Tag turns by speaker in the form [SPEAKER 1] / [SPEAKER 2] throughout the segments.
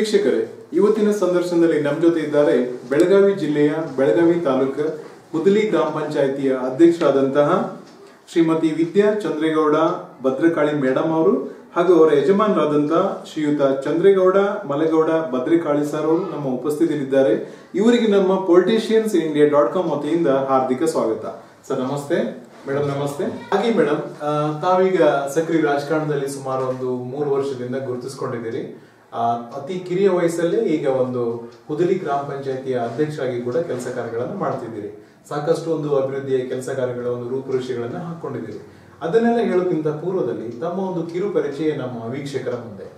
[SPEAKER 1] ವೀಕ್ಷಕರೇ ಇವತ್ತಿನ ಸಂದರ್ಶನದಲ್ಲಿ ನಮ್ಮ ಜೊತೆ ಇದ್ದಾರೆ ಬೆಳಗಾವಿ ಜಿಲ್ಲೆಯ ಬೆಳಗಾವಿ ತಾಲೂಕು ಹುದಲಿ ಗ್ರಾಮ ಪಂಚಾಯಿತಿಯ ಅಧ್ಯಕ್ಷರಾದಂತಹ ಶ್ರೀಮತಿ ವಿದ್ಯಾ ಚಂದ್ರೇಗೌಡ ಭದ್ರಕಾಳಿ ಮೇಡಮ್ ಅವರು ಹಾಗೂ ಅವರ ಯಜಮಾನರಾದಂತಹ ಶ್ರೀಯುತ ಚಂದ್ರೇಗೌಡ ಮಲೆಗೌಡ ಭದ್ರಕಾಳಿ ಸರ್ ಅವರು ನಮ್ಮ ಉಪಸ್ಥಿತಿಯಲ್ಲಿದ್ದಾರೆ ಇವರಿಗೆ ನಮ್ಮ ಪೊಲಿಟಿಷಿಯನ್ಸ್ ಇಂಡಿಯಾ ಡಾಟ್ ಕಾಮ್ ವತಿಯಿಂದ ಹಾರ್ದಿಕ ಸ್ವಾಗತ ಸರ್ ನಮಸ್ತೆ ಮೇಡಮ್ ನಮಸ್ತೆ ಹಾಗೆ ಮೇಡಮ್ ತಾವೀಗ ಸಕ್ರಿಯ ರಾಜಕಾರಣದಲ್ಲಿ ಸುಮಾರು ಒಂದು ಮೂರು ವರ್ಷದಿಂದ ಗುರುತಿಸ್ಕೊಂಡಿದ್ದೀರಿ ಆ, ಅತಿ ಕಿರಿಯ ವಯಸ್ಸಲ್ಲೇ ಈಗ ಒಂದು ಹುದಲಿ ಗ್ರಾಮ ಪಂಚಾಯತಿಯ ಅಧ್ಯಕ್ಷರಾಗಿ ಕೂಡ ಕೆಲಸ ಕಾರ್ಯಗಳನ್ನು ಮಾಡ್ತಿದ್ದೀರಿ ಸಾಕಷ್ಟು ಒಂದು ಅಭಿವೃದ್ಧಿಯ ಕೆಲಸ ಕಾರ್ಯಗಳ ಒಂದು ರೂಪುರೇಷೆಗಳನ್ನ ಹಾಕೊಂಡಿದ್ದೀರಿ ಅದನ್ನೆಲ್ಲ ಹೇಳೋಕ್ಕಿಂತ ಪೂರ್ವದಲ್ಲಿ ತಮ್ಮ ಒಂದು ಕಿರು ಪರಿಚಯ ನಮ್ಮ ವೀಕ್ಷಕರ ಮುಂದೆ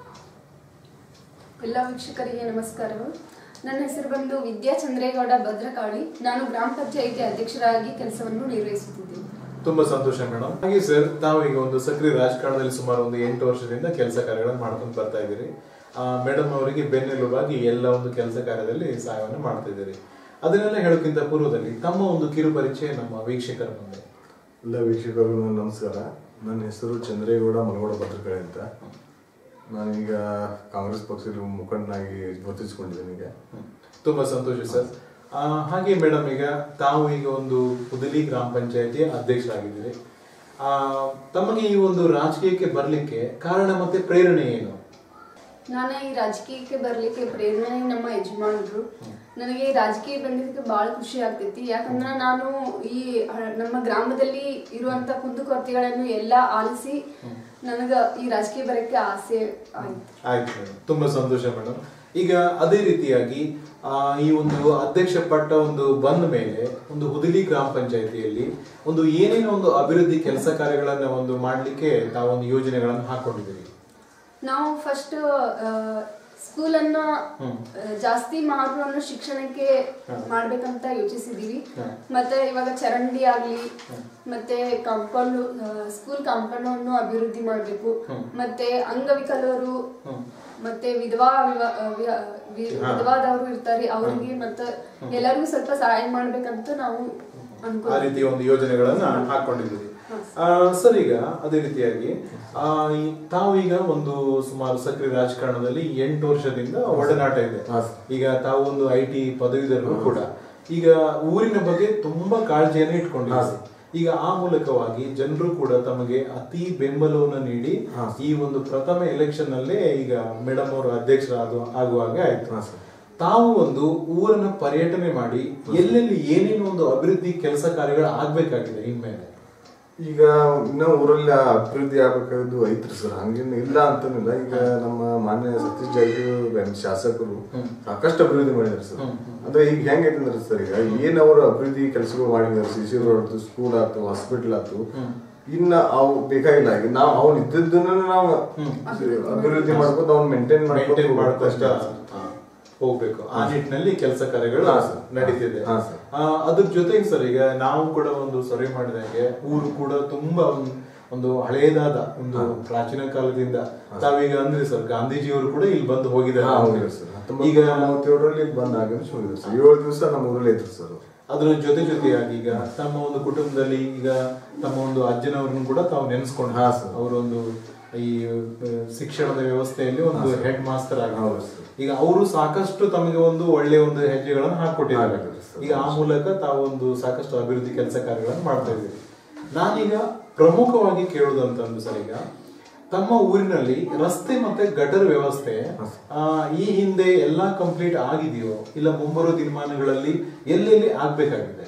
[SPEAKER 2] ಎಲ್ಲ ವೀಕ್ಷಕರಿಗೆ ನಮಸ್ಕಾರಗಳು ನನ್ನ ಹೆಸರು ಬಂದು ವಿದ್ಯಾ ಚಂದ್ರೇಗೌಡ ಭದ್ರಕಾಳಿ ನಾನು ಗ್ರಾಮ ಪಂಚಾಯಿತಿ ಅಧ್ಯಕ್ಷರಾಗಿ ಕೆಲಸವನ್ನು ನಿರ್ವಹಿಸುತ್ತಿದ್ದೇನೆ
[SPEAKER 1] ತುಂಬಾ ಸಂತೋಷ ಮೇಡಮ್ ಹಾಗೆ ಸರ್ ತಾವು ಈಗ ಒಂದು ಸಕ್ರಿಯ ರಾಜಕಾರಣದಲ್ಲಿ ಸುಮಾರು ಒಂದು ಎಂಟು ವರ್ಷದಿಂದ ಕೆಲಸ ಕಾರ್ಯಗಳನ್ನು ಮಾಡ್ಕೊಂಡು ಬರ್ತಾ ಇದ್ದೀರಿ ಮೇಡಮ್ ಅವರಿಗೆ ಬೆನ್ನೆಲುಬಾಗಿ ಎಲ್ಲ ಒಂದು ಕೆಲಸ ಕಾರ್ಯದಲ್ಲಿ ಸಹಾಯವನ್ನು ಮಾಡ್ತಾ ಇದ್ದೀರಿ ಅದನ್ನೆಲ್ಲ ಹೇಳೋಕ್ಕಿಂತ ಪೂರ್ವದಲ್ಲಿ ತಮ್ಮ ಒಂದು ಕಿರು ಪರಿಚಯ ನಮ್ಮ ವೀಕ್ಷಕರ ಮುಂದೆ
[SPEAKER 3] ಎಲ್ಲ ವೀಕ್ಷಕರಿಗೂ ನನ್ನ ನಮಸ್ಕಾರ ನನ್ನ ಹೆಸರು ಚಂದ್ರೇಗೌಡ ಮಲಗೌಡ ಭದ್ರಕಾಳಿ ಅಂತ ನಾನೀಗ ಕಾಂಗ್ರೆಸ್ ಪಕ್ಷದ ಮುಖಂಡನಾಗಿ ಗುರುತಿಸಿಕೊಂಡಿದ್ದೇನೆ ಈಗ
[SPEAKER 1] ತುಂಬಾ ಸಂತೋಷ ಸರ್ ಆ, ಹಾಗೆ ಮೇಡಮ್ ಈಗ ತಾವು ಈಗ ಒಂದು ಹುದಲಿ ಗ್ರಾಮ ಪಂಚಾಯತಿಯ ಅಧ್ಯಕ್ಷರಾಗಿದ್ದೀರಿ ಆ, ತಮಗೆ ಈ ಒಂದು ರಾಜಕೀಯಕ್ಕೆ ಬರ್ಲಿಕ್ಕೆ ಕಾರಣ ಮತ್ತೆ ಪ್ರೇರಣೆ ಏನು
[SPEAKER 2] ನಾನು ಈ ರಾಜಕೀಯಕ್ಕೆ ಬರ್ಲಿಕ್ಕೆ ಪ್ರೇರಣೆ ನಮ್ಮ ಯಜಮಾನರು ನನಗೆ ಈ ರಾಜಕೀಯ ಬಂದಿದ್ದಕ್ಕೆ ಬಹಳ ಖುಷಿ ಆಗ್ತೈತಿ ಯಾಕಂದ್ರೆ ನಾನು ಈ ಹ- ನಮ್ಮ ಗ್ರಾಮದಲ್ಲಿ ಇರುವಂತ ಕುಂದುಕೊರತೆಗಳನ್ನು ಎಲ್ಲ ಆಲಿಸಿ ನನಗ ಈ ರಾಜಕೀಯ ಬರಕ್ಕೆ ಆಸೆ ಆಯ್ತು
[SPEAKER 1] ಆಯ್ತು ಮೇಡಮ್ ತುಂಬಾ ಸಂತೋಷ ಮೇಡಮ್ ಈಗ ಅದೇ ರೀತಿಯಾಗಿ ಆ, ಈ ಒಂದು ಅಧ್ಯಕ್ಷ ಪಟ್ಟ ಒಂದು ಬಂದ ಮೇಲೆ ಒಂದು ಹುದಲಿ ಗ್ರಾಮ ಪಂಚಾಯತಿಯಲ್ಲಿ ಒಂದು ಏನೇನೋ ಒಂದು ಅಭಿವೃದ್ಧಿ ಕೆಲಸ ಕಾರ್ಯಗಳನ್ನ ಒಂದು ಮಾಡ್ಲಿಕ್ಕೆ ತಾವೊಂದು ಯೋಜನೆಗಳನ್ನು ಹಾಕೊಂಡಿದ್ದೀರಿ
[SPEAKER 2] ನಾವು ಫಸ್ಟ್ ಸ್ಕೂಲನ್ನ
[SPEAKER 1] ಹ್ಮ್.
[SPEAKER 2] ಆ, ಜಾಸ್ತಿ ಮಹತ್ವವನ್ನು ಶಿಕ್ಷಣಕ್ಕೆ ಮಾಡ್ಬೇಕಂತ ಯೋಚಿಸಿದೀವಿ
[SPEAKER 1] ಹ್ಮ್.
[SPEAKER 2] ಮತ್ತೆ ಇವಾಗ ಚರಂಡಿ ಆಗ್ಲಿ ಮತ್ತೆ ಕಾಂಪೌಂಡ್ ಸ್ಕೂಲ್ ಕಾಂಪೌಂಡ್ ಅನ್ನು ಅಭಿವೃದ್ಧಿ ಮಾಡ್ಬೇಕು
[SPEAKER 1] ಹ್ಮ್.
[SPEAKER 2] ಮತ್ತೆ ಅಂಗವಿಕಲರು
[SPEAKER 1] ಹ್ಮ್.
[SPEAKER 2] ಮತ್ತೆ ವಿಧವಾ ವಿವ- ಆ, ವಿ- ವಿ-
[SPEAKER 1] ಹಾ.
[SPEAKER 2] ವಿಧವಾದವರು ಇರ್ತಾರೆ ಅವರಿಗೆ ಮತ್ತೆ ಎಲ್ಲರಿಗೂ ಸ್ವಲ್ಪ ಸಹಾಯ ಮಾಡ್ಬೇಕಂತ ನಾವು
[SPEAKER 1] ಆ
[SPEAKER 2] ಅನ್ಕೊ
[SPEAKER 1] ರೀತಿಯ ಒಂದು ಯೋಜನೆಗಳನ್ನ ಹಾಕೊಂಡಿದ್ದೀರಿ ಆ, ಸರ್ ಈಗ ಅದೇ ರೀತಿಯಾಗಿ ಆ, ಈ- ತಾವು ಈಗ ಒಂದು ಸುಮಾರು ಸಕ್ರಿಯ ರಾಜಕಾರಣದಲ್ಲಿ ಎಂಟು ವರ್ಷದಿಂದ ಒಡನಾಟ ಇದೆ
[SPEAKER 3] ಹಾ, ಸರ್.
[SPEAKER 1] ಈಗ ತಾವು ಒಂದು ಐ ಟಿ ಪದವೀಧರರು ಕೂಡ ಈಗ ಊರಿನ ಬಗ್ಗೆ ತುಂಬಾ ಕಾಳಜಿಯನ್ನು ಇಟ್ಕೊಂಡಿದ್ದಾರೆ ಈಗ ಆ ಮೂಲಕವಾಗಿ ಜನರು ಕೂಡ ತಮಗೆ ಅತಿ ಬೆಂಬಲವನ್ನು ನೀಡಿ
[SPEAKER 3] ಹಾ,
[SPEAKER 1] ಈ ಒಂದು ಪ್ರಥಮ ಎಲೆಕ್ಷನ್ ನಲ್ಲೇ ಈಗ ಮೇಡಮ್ ಅವರು ಅಧ್ಯಕ್ಷರಾದ ಆಗುವಾಗ ಆಯ್ತು
[SPEAKER 3] ಹಾ, ಸರ್.
[SPEAKER 1] ತಾವು ಒಂದು ಊರನ್ನ ಪರ್ಯಟನೆ ಮಾಡಿ ಎಲ್ಲೆಲ್ಲಿ ಏನೇನು ಒಂದು ಅಭಿವೃದ್ಧಿ ಕೆಲಸ ಕಾರ್ಯಗಳು ಆಗ್ಬೇಕಾಗಿದೆ ಇನ್ಮೇಲೆ
[SPEAKER 3] ಈಗ ಇನ್ನೂ ಊರಲ್ಲಿ ಅಭಿವೃದ್ಧಿ ಆಗ್ಬೇಕಾದ್ದು ಐತ್ರಿ ಸರ್ ಹಂಗೇನು ಇಲ್ಲ ಅಂತನಿಲ್ಲ ಈಗ ನಮ್ಮ ಮಾನ್ಯ ಸತೀಶ್ ಜಾರಕಿಹೊಳಿ ಶಾಸಕರು ಸಾಕಷ್ಟು ಅಭಿವೃದ್ಧಿ ಮಾಡಿದ್ದಾರೆ ಸರ್ ಅಂದ್ರೆ ಈಗ ಹೆಂಗೈತೆ ಅಂದ್ರೆ ಸರ್ ಈಗ ಏನ್ ಅವರು ಅಭಿವೃದ್ಧಿ ಕೆಲಸಗಳು ಮಾಡಿದ್ದಾರೆ ಸಿ ಸಿ ರೋಡ್ ಆಯ್ತು ಸ್ಕೂಲ್ ಆಯ್ತು ಹಾಸ್ಪಿಟಲ್ ಆಯ್ತು ಇನ್ನ ಅವು ಬೇಕಾಗಿಲ್ಲ ಈಗ ನಾವು ಅವ್ನು ಇದ್ದದ್ದನ್ನ ನಾವು ಅಭಿವೃದ್ಧಿ ಮಾಡ್ಕೊಂಡು ಅವ್ನು ಮೇಂಟೈನ್
[SPEAKER 1] ಮೇಂಟೈನ್ ಮಾಡ್ಕೊತ
[SPEAKER 3] ಮಾಡ್ಕೊಂಡು
[SPEAKER 1] ಹೋಗ್ಬೇಕು ಆ ನಿಟ್ಟಿನಲ್ಲಿ ಕೆಲಸ ಕಾರ್ಯಗಳು
[SPEAKER 3] ಹಾ, ಸರ್.
[SPEAKER 1] ನಡೀತಿದೆ
[SPEAKER 3] ಹಾ, ಸರ್.
[SPEAKER 1] ಆ, ಅದ್ರ ಜೊತೆಗೆ ಸರ್ ಈಗ ನಾವು ಕೂಡ ಒಂದು ಸರ್ವೆ ಮಾಡಿದಂಗೆ ಊರು ಕೂಡ ತುಂಬಾ ಒಂದು- ಒಂದು ಹಳೇದಾದ ಒಂದು ಪ್ರಾಚೀನ ಕಾಲದಿಂದ ತಾವೀಗ ಅಂದ್ರೆ ಸರ್ ಗಾಂಧೀಜಿಯವರು ಕೂಡ ಇಲ್ಲಿ ಬಂದು
[SPEAKER 3] ಹಾ,
[SPEAKER 1] ಹೋಗಿದ್ದಾರೆ
[SPEAKER 3] ಹೋಗಿದ್ದಾರೆ ಸರ್ ಹತ್ತೊಂಬತ್ತು
[SPEAKER 1] ಈಗ
[SPEAKER 3] ಮೂವತ್ತೇಳರಲ್ಲಿ ಬಂದ್ ಆಗಿದ್ದು ಹೋಗಿದ್ದಾರೆ ಸರ್ ಏಳು ದಿವಸ ನಮ್ಮ ಊರಲ್ಲಿ ಇದ್ರು ಸರ್ ಅವ್ರು.
[SPEAKER 1] ಅದ್ರ ಜೊತೆ ಜೊತೆಯಾಗಿ ಈಗ ತಮ್ಮ ಒಂದು ಕುಟುಂಬದಲ್ಲಿ ಈಗ ತಮ್ಮ ಒಂದು ಅಜ್ಜನವ್ರನ್ನು ಕೂಡ ತಾವು ನೆನೆಸ್ಕೊಂಡು
[SPEAKER 3] ಹಾ, ಸರ್.
[SPEAKER 1] ಅವರೊಂದು ಈ ಆ, ಶಿಕ್ಷಣದ ವ್ಯವಸ್ಥೆಯಲ್ಲಿ ಒಂದು ಹೆಡ್ ಮಾಸ್ಟರ್
[SPEAKER 3] ಹೌದು,
[SPEAKER 1] ಆಗಿದ್ದಾರೆ
[SPEAKER 3] ಸರ್.
[SPEAKER 1] ಈಗ ಅವರು ಸಾಕಷ್ಟು ತಮಗೆ ಒಂದು ಒಳ್ಳೆ ಒಂದು ಹೆಜ್ಜೆಗಳನ್ನು ಹಾಕೊಟ್ಟಿದ್ದಾರೆ
[SPEAKER 3] ಹಾಕಿದ್ದಾರೆ, ಸರ್.
[SPEAKER 1] ಈಗ ಆ ಮೂಲಕ ತಾವು ಒಂದು ಸಾಕಷ್ಟು ಅಭಿವೃದ್ಧಿ ಕೆಲಸ ಕಾರ್ಯಗಳನ್ನು ಮಾಡ್ತಾ ಇದ್ದೀವಿ ನಾನೀಗ ಪ್ರಮುಖವಾಗಿ ಕೇಳುದಂತಂದು ಸರ್ ಈಗ ತಮ್ಮ ಊರಿನಲ್ಲಿ ರಸ್ತೆ ಮತ್ತೆ ಗಟರ್ ವ್ಯವಸ್ಥೆ ಆ, ಈ ಹಿಂದೆ ಎಲ್ಲಾ ಕಂಪ್ಲೀಟ್ ಆಗಿದೆಯೋ ಇಲ್ಲ ಮುಂಬರುವ ದಿನಮಾನಗಳಲ್ಲಿ ಎಲ್ಲೆಲ್ಲಿ ಆಗ್ಬೇಕಾಗಿದೆ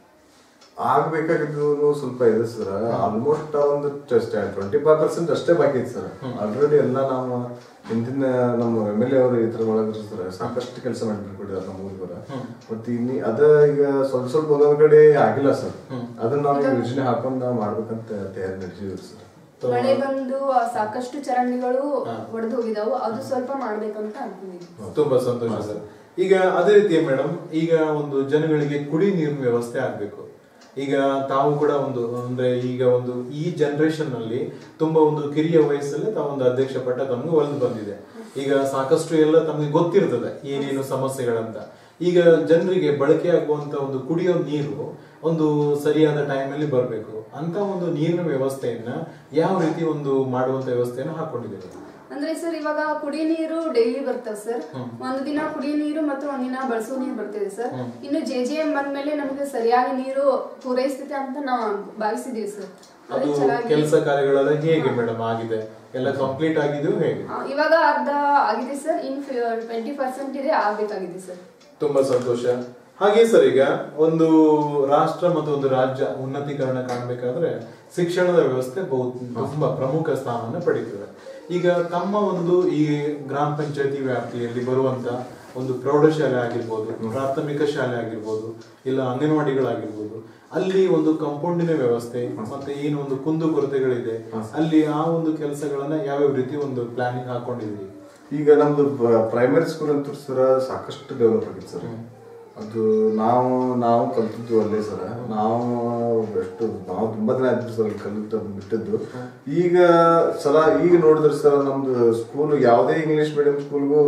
[SPEAKER 3] ಆಗ್ಬೇಕಾಗಿದ್ದು ಸ್ವಲ್ಪ ಇದೆ ಸರ್ ಆಲ್ಮೋಸ್ಟ್ ಒಂದು ಟ್ವೆಂಟಿ ಫೈವ್ ಪರ್ಸೆಂಟ್ ಅಷ್ಟೇ ಬಾಕಿ ಐತೆ ಸರ್ ಆಲ್ರೆಡಿ ಎಲ್ಲ ನಾವು ಹಿಂದಿನ ನಮ್ಮ ಎಮ್ ಎಲ್ ಎ ಅವರು ಈ ತರ ಒಳಗಿದ್ರು ಸರ್ ಸಾಕಷ್ಟು ಕೆಲಸ ಮಾಡಿಬಿಟ್ಟಿದ್ದಾರೆ ನಮ್ಮ ಊರಿಗರ ಮತ್ತೆ ಇನ್ನಿ ಅದ ಈಗ ಸ್ವಲ್ಪ ಸ್ವಲ್ಪ ಒಂದೊಂದ್ ಕಡೆ ಆಗಿಲ್ಲ ಸರ್ ಅದನ್ನ ನಾವು ಯೋಜನೆ ಹಾಕೊಂಡು ನಾವು ಮಾಡ್ಬೇಕಂತ ತಯಾರಿ ನಡೆಸಿದ್ವಿ ಸರ್
[SPEAKER 2] ಮಳೆ ಬಂದು ಆ, ಸಾಕಷ್ಟು ಚರಂಡಿಗಳು ಒಡೆದು ಹೋಗಿದಾವು ಅದು ಸ್ವಲ್ಪ ಮಾಡ್ಬೇಕಂತ ಅನ್ಕೊಂಡಿದ್ವಿ
[SPEAKER 1] ತುಂಬಾ ಸಂತೋಷ ಸರ್ ಈಗ ಅದೇ ರೀತಿ ಮೇಡಮ್ ಈಗ ಒಂದು ಜನಗಳಿಗೆ ಕುಡಿ ನೀರಿನ ವ್ಯವಸ್ಥೆ ಆಗ್ಬೇಕು ಈಗ ತಾವು ಕೂಡ ಒಂದು ಅಂದ್ರೆ ಈಗ ಒಂದು ಈ ಜನರೇಷನ್ ನಲ್ಲಿ ತುಂಬಾ ಒಂದು ಕಿರಿಯ ವಯಸ್ಸಲ್ಲಿ ತಾವು ಒಂದು ಅಧ್ಯಕ್ಷ ಪಟ್ಟ ತಮಗೆ ಒಲಿದು ಬಂದಿದೆ ಈಗ ಸಾಕಷ್ಟು ಎಲ್ಲ ತಮಗೆ ಗೊತ್ತಿರ್ತದೆ ಏನೇನು ಸಮಸ್ಯೆಗಳಂತ ಈಗ ಜನರಿಗೆ ಬಳಕೆ ಆಗುವಂತ ಒಂದು ಕುಡಿಯೋ ನೀರು ಒಂದು ಸರಿಯಾದ ಟೈಮಲ್ಲಿ ಬರಬೇಕು ಅಂತ ಒಂದು ನೀರಿನ ವ್ಯವಸ್ಥೆಯನ್ನ ಯಾವ ರೀತಿ ಒಂದು ಮಾಡುವಂತ ವ್ಯವಸ್ಥೆಯನ್ನು ಹಾಕೊಂಡಿದ್ದೀರಿ
[SPEAKER 2] ಅಂದ್ರೆ ಸರ್ ಇವಾಗ ಕುಡಿ ನೀರು ಡೈಲಿ ಬರ್ತದೆ ಸರ್ ಒಂದು ದಿನ ಕುಡಿ ನೀರು ಮತ್ತು ಒಂದಿನ ಬಳಸೋ ನೀರು ಬರ್ತಿದೆ ಸರ್ ಇನ್ನು ಜೆ ಜೆ ಎಂ ಬಂದ್ಮೇಲೆ ನಮಗೆ ಸರಿಯಾಗಿ ನೀರು ಪೂರೈಸ್ತೈತೆ ಅಂತ ನಾವು ಭಾವಿಸಿದೀವಿ ಸರ್
[SPEAKER 1] ಅದು
[SPEAKER 2] ಅದು ಚೆನ್ನಾಗಿ
[SPEAKER 1] ಕೆಲಸ ಕಾರ್ಯಗಳೆಲ್ಲ ಹೇಗೆ ಮೇಡಮ್ ಆಗಿದೆ ಎಲ್ಲ ಕಂಪ್ಲೀಟ್ ಆಗಿದೆಯೋ ಹೇಗೆ
[SPEAKER 2] ಆ, ಇವಾಗ ಅರ್ಧ ಆಗಿದೆ ಸರ್ ಇನ್ ಟ್ವೆಂಟಿ ಪರ್ಸೆಂಟ್ ಇದೆ ಆಗ್ಬೇಕಾಗಿದೆ ಸರ್
[SPEAKER 1] ತುಂಬಾ ಸಂತೋಷ ಹಾಗೆ ಸರ್ ಈಗ ಒಂದು ರಾಷ್ಟ್ರ ಮತ್ತು ಒಂದು ರಾಜ್ಯ ಉನ್ನತೀಕರಣ ಕಾಣಬೇಕಾದ್ರೆ ಶಿಕ್ಷಣದ ವ್ಯವಸ್ಥೆ ಬಹು ತುಂಬಾ ಪ್ರಮುಖ ಸ್ಥಾನವನ್ನು ಪಡೀತದೆ ಈಗ ತಮ್ಮ ಒಂದು ಈ ಗ್ರಾಮ ಪಂಚಾಯತಿ ವ್ಯಾಪ್ತಿಯಲ್ಲಿ ಬರುವಂತ ಒಂದು ಪ್ರೌಢಶಾಲೆ ಆಗಿರ್ಬೋದು ಪ್ರಾಥಮಿಕ ಶಾಲೆ ಆಗಿರ್ಬೋದು ಇಲ್ಲ ಅಂಗನವಾಡಿಗಳಾಗಿರ್ಬೋದು ಅಲ್ಲಿ ಒಂದು ಕಂಪೌಂಡಿನ ವ್ಯವಸ್ಥೆ ಮತ್ತೆ ಏನು ಒಂದು ಕುಂದು ಕೊರತೆಗಳಿದೆ ಅಲ್ಲಿ ಆ ಒಂದು ಕೆಲಸಗಳನ್ನ ಯಾವ್ಯಾವ ರೀತಿ ಒಂದು ಪ್ಲಾನಿಂಗ್ ಹಾಕೊಂಡಿದ್ರಿ
[SPEAKER 3] ಈಗ ನಮ್ದು ಪ್ರೈಮರಿ ಸ್ಕೂಲ್ ಅಂತೂ ಸರ್ ಸಾಕಷ್ಟು ಡೆವಲಪ್ ಆಗಿದೆ ಸರ್ ಅದು ನಾವು ನಾವು ಕಲ್ತಿದ್ದು ಅಲ್ಲೇ ಸರ್ ನಾವು ಎಷ್ಟು ನಾವು ತುಂಬಾ ದಿನ ಆಯ್ತು ಸರ್ ಅಲ್ಲಿ ಕಲಿತು ಅದನ್ನ ಬಿಟ್ಟಿದ್ದು ಈಗ ಸಲ ಈಗ ನೋಡಿದ್ರೆ ಸರ್ ನಮ್ದು ಸ್ಕೂಲ್ ಯಾವುದೇ ಇಂಗ್ಲಿಷ್ ಮೀಡಿಯಂ ಸ್ಕೂಲ್ಗೂ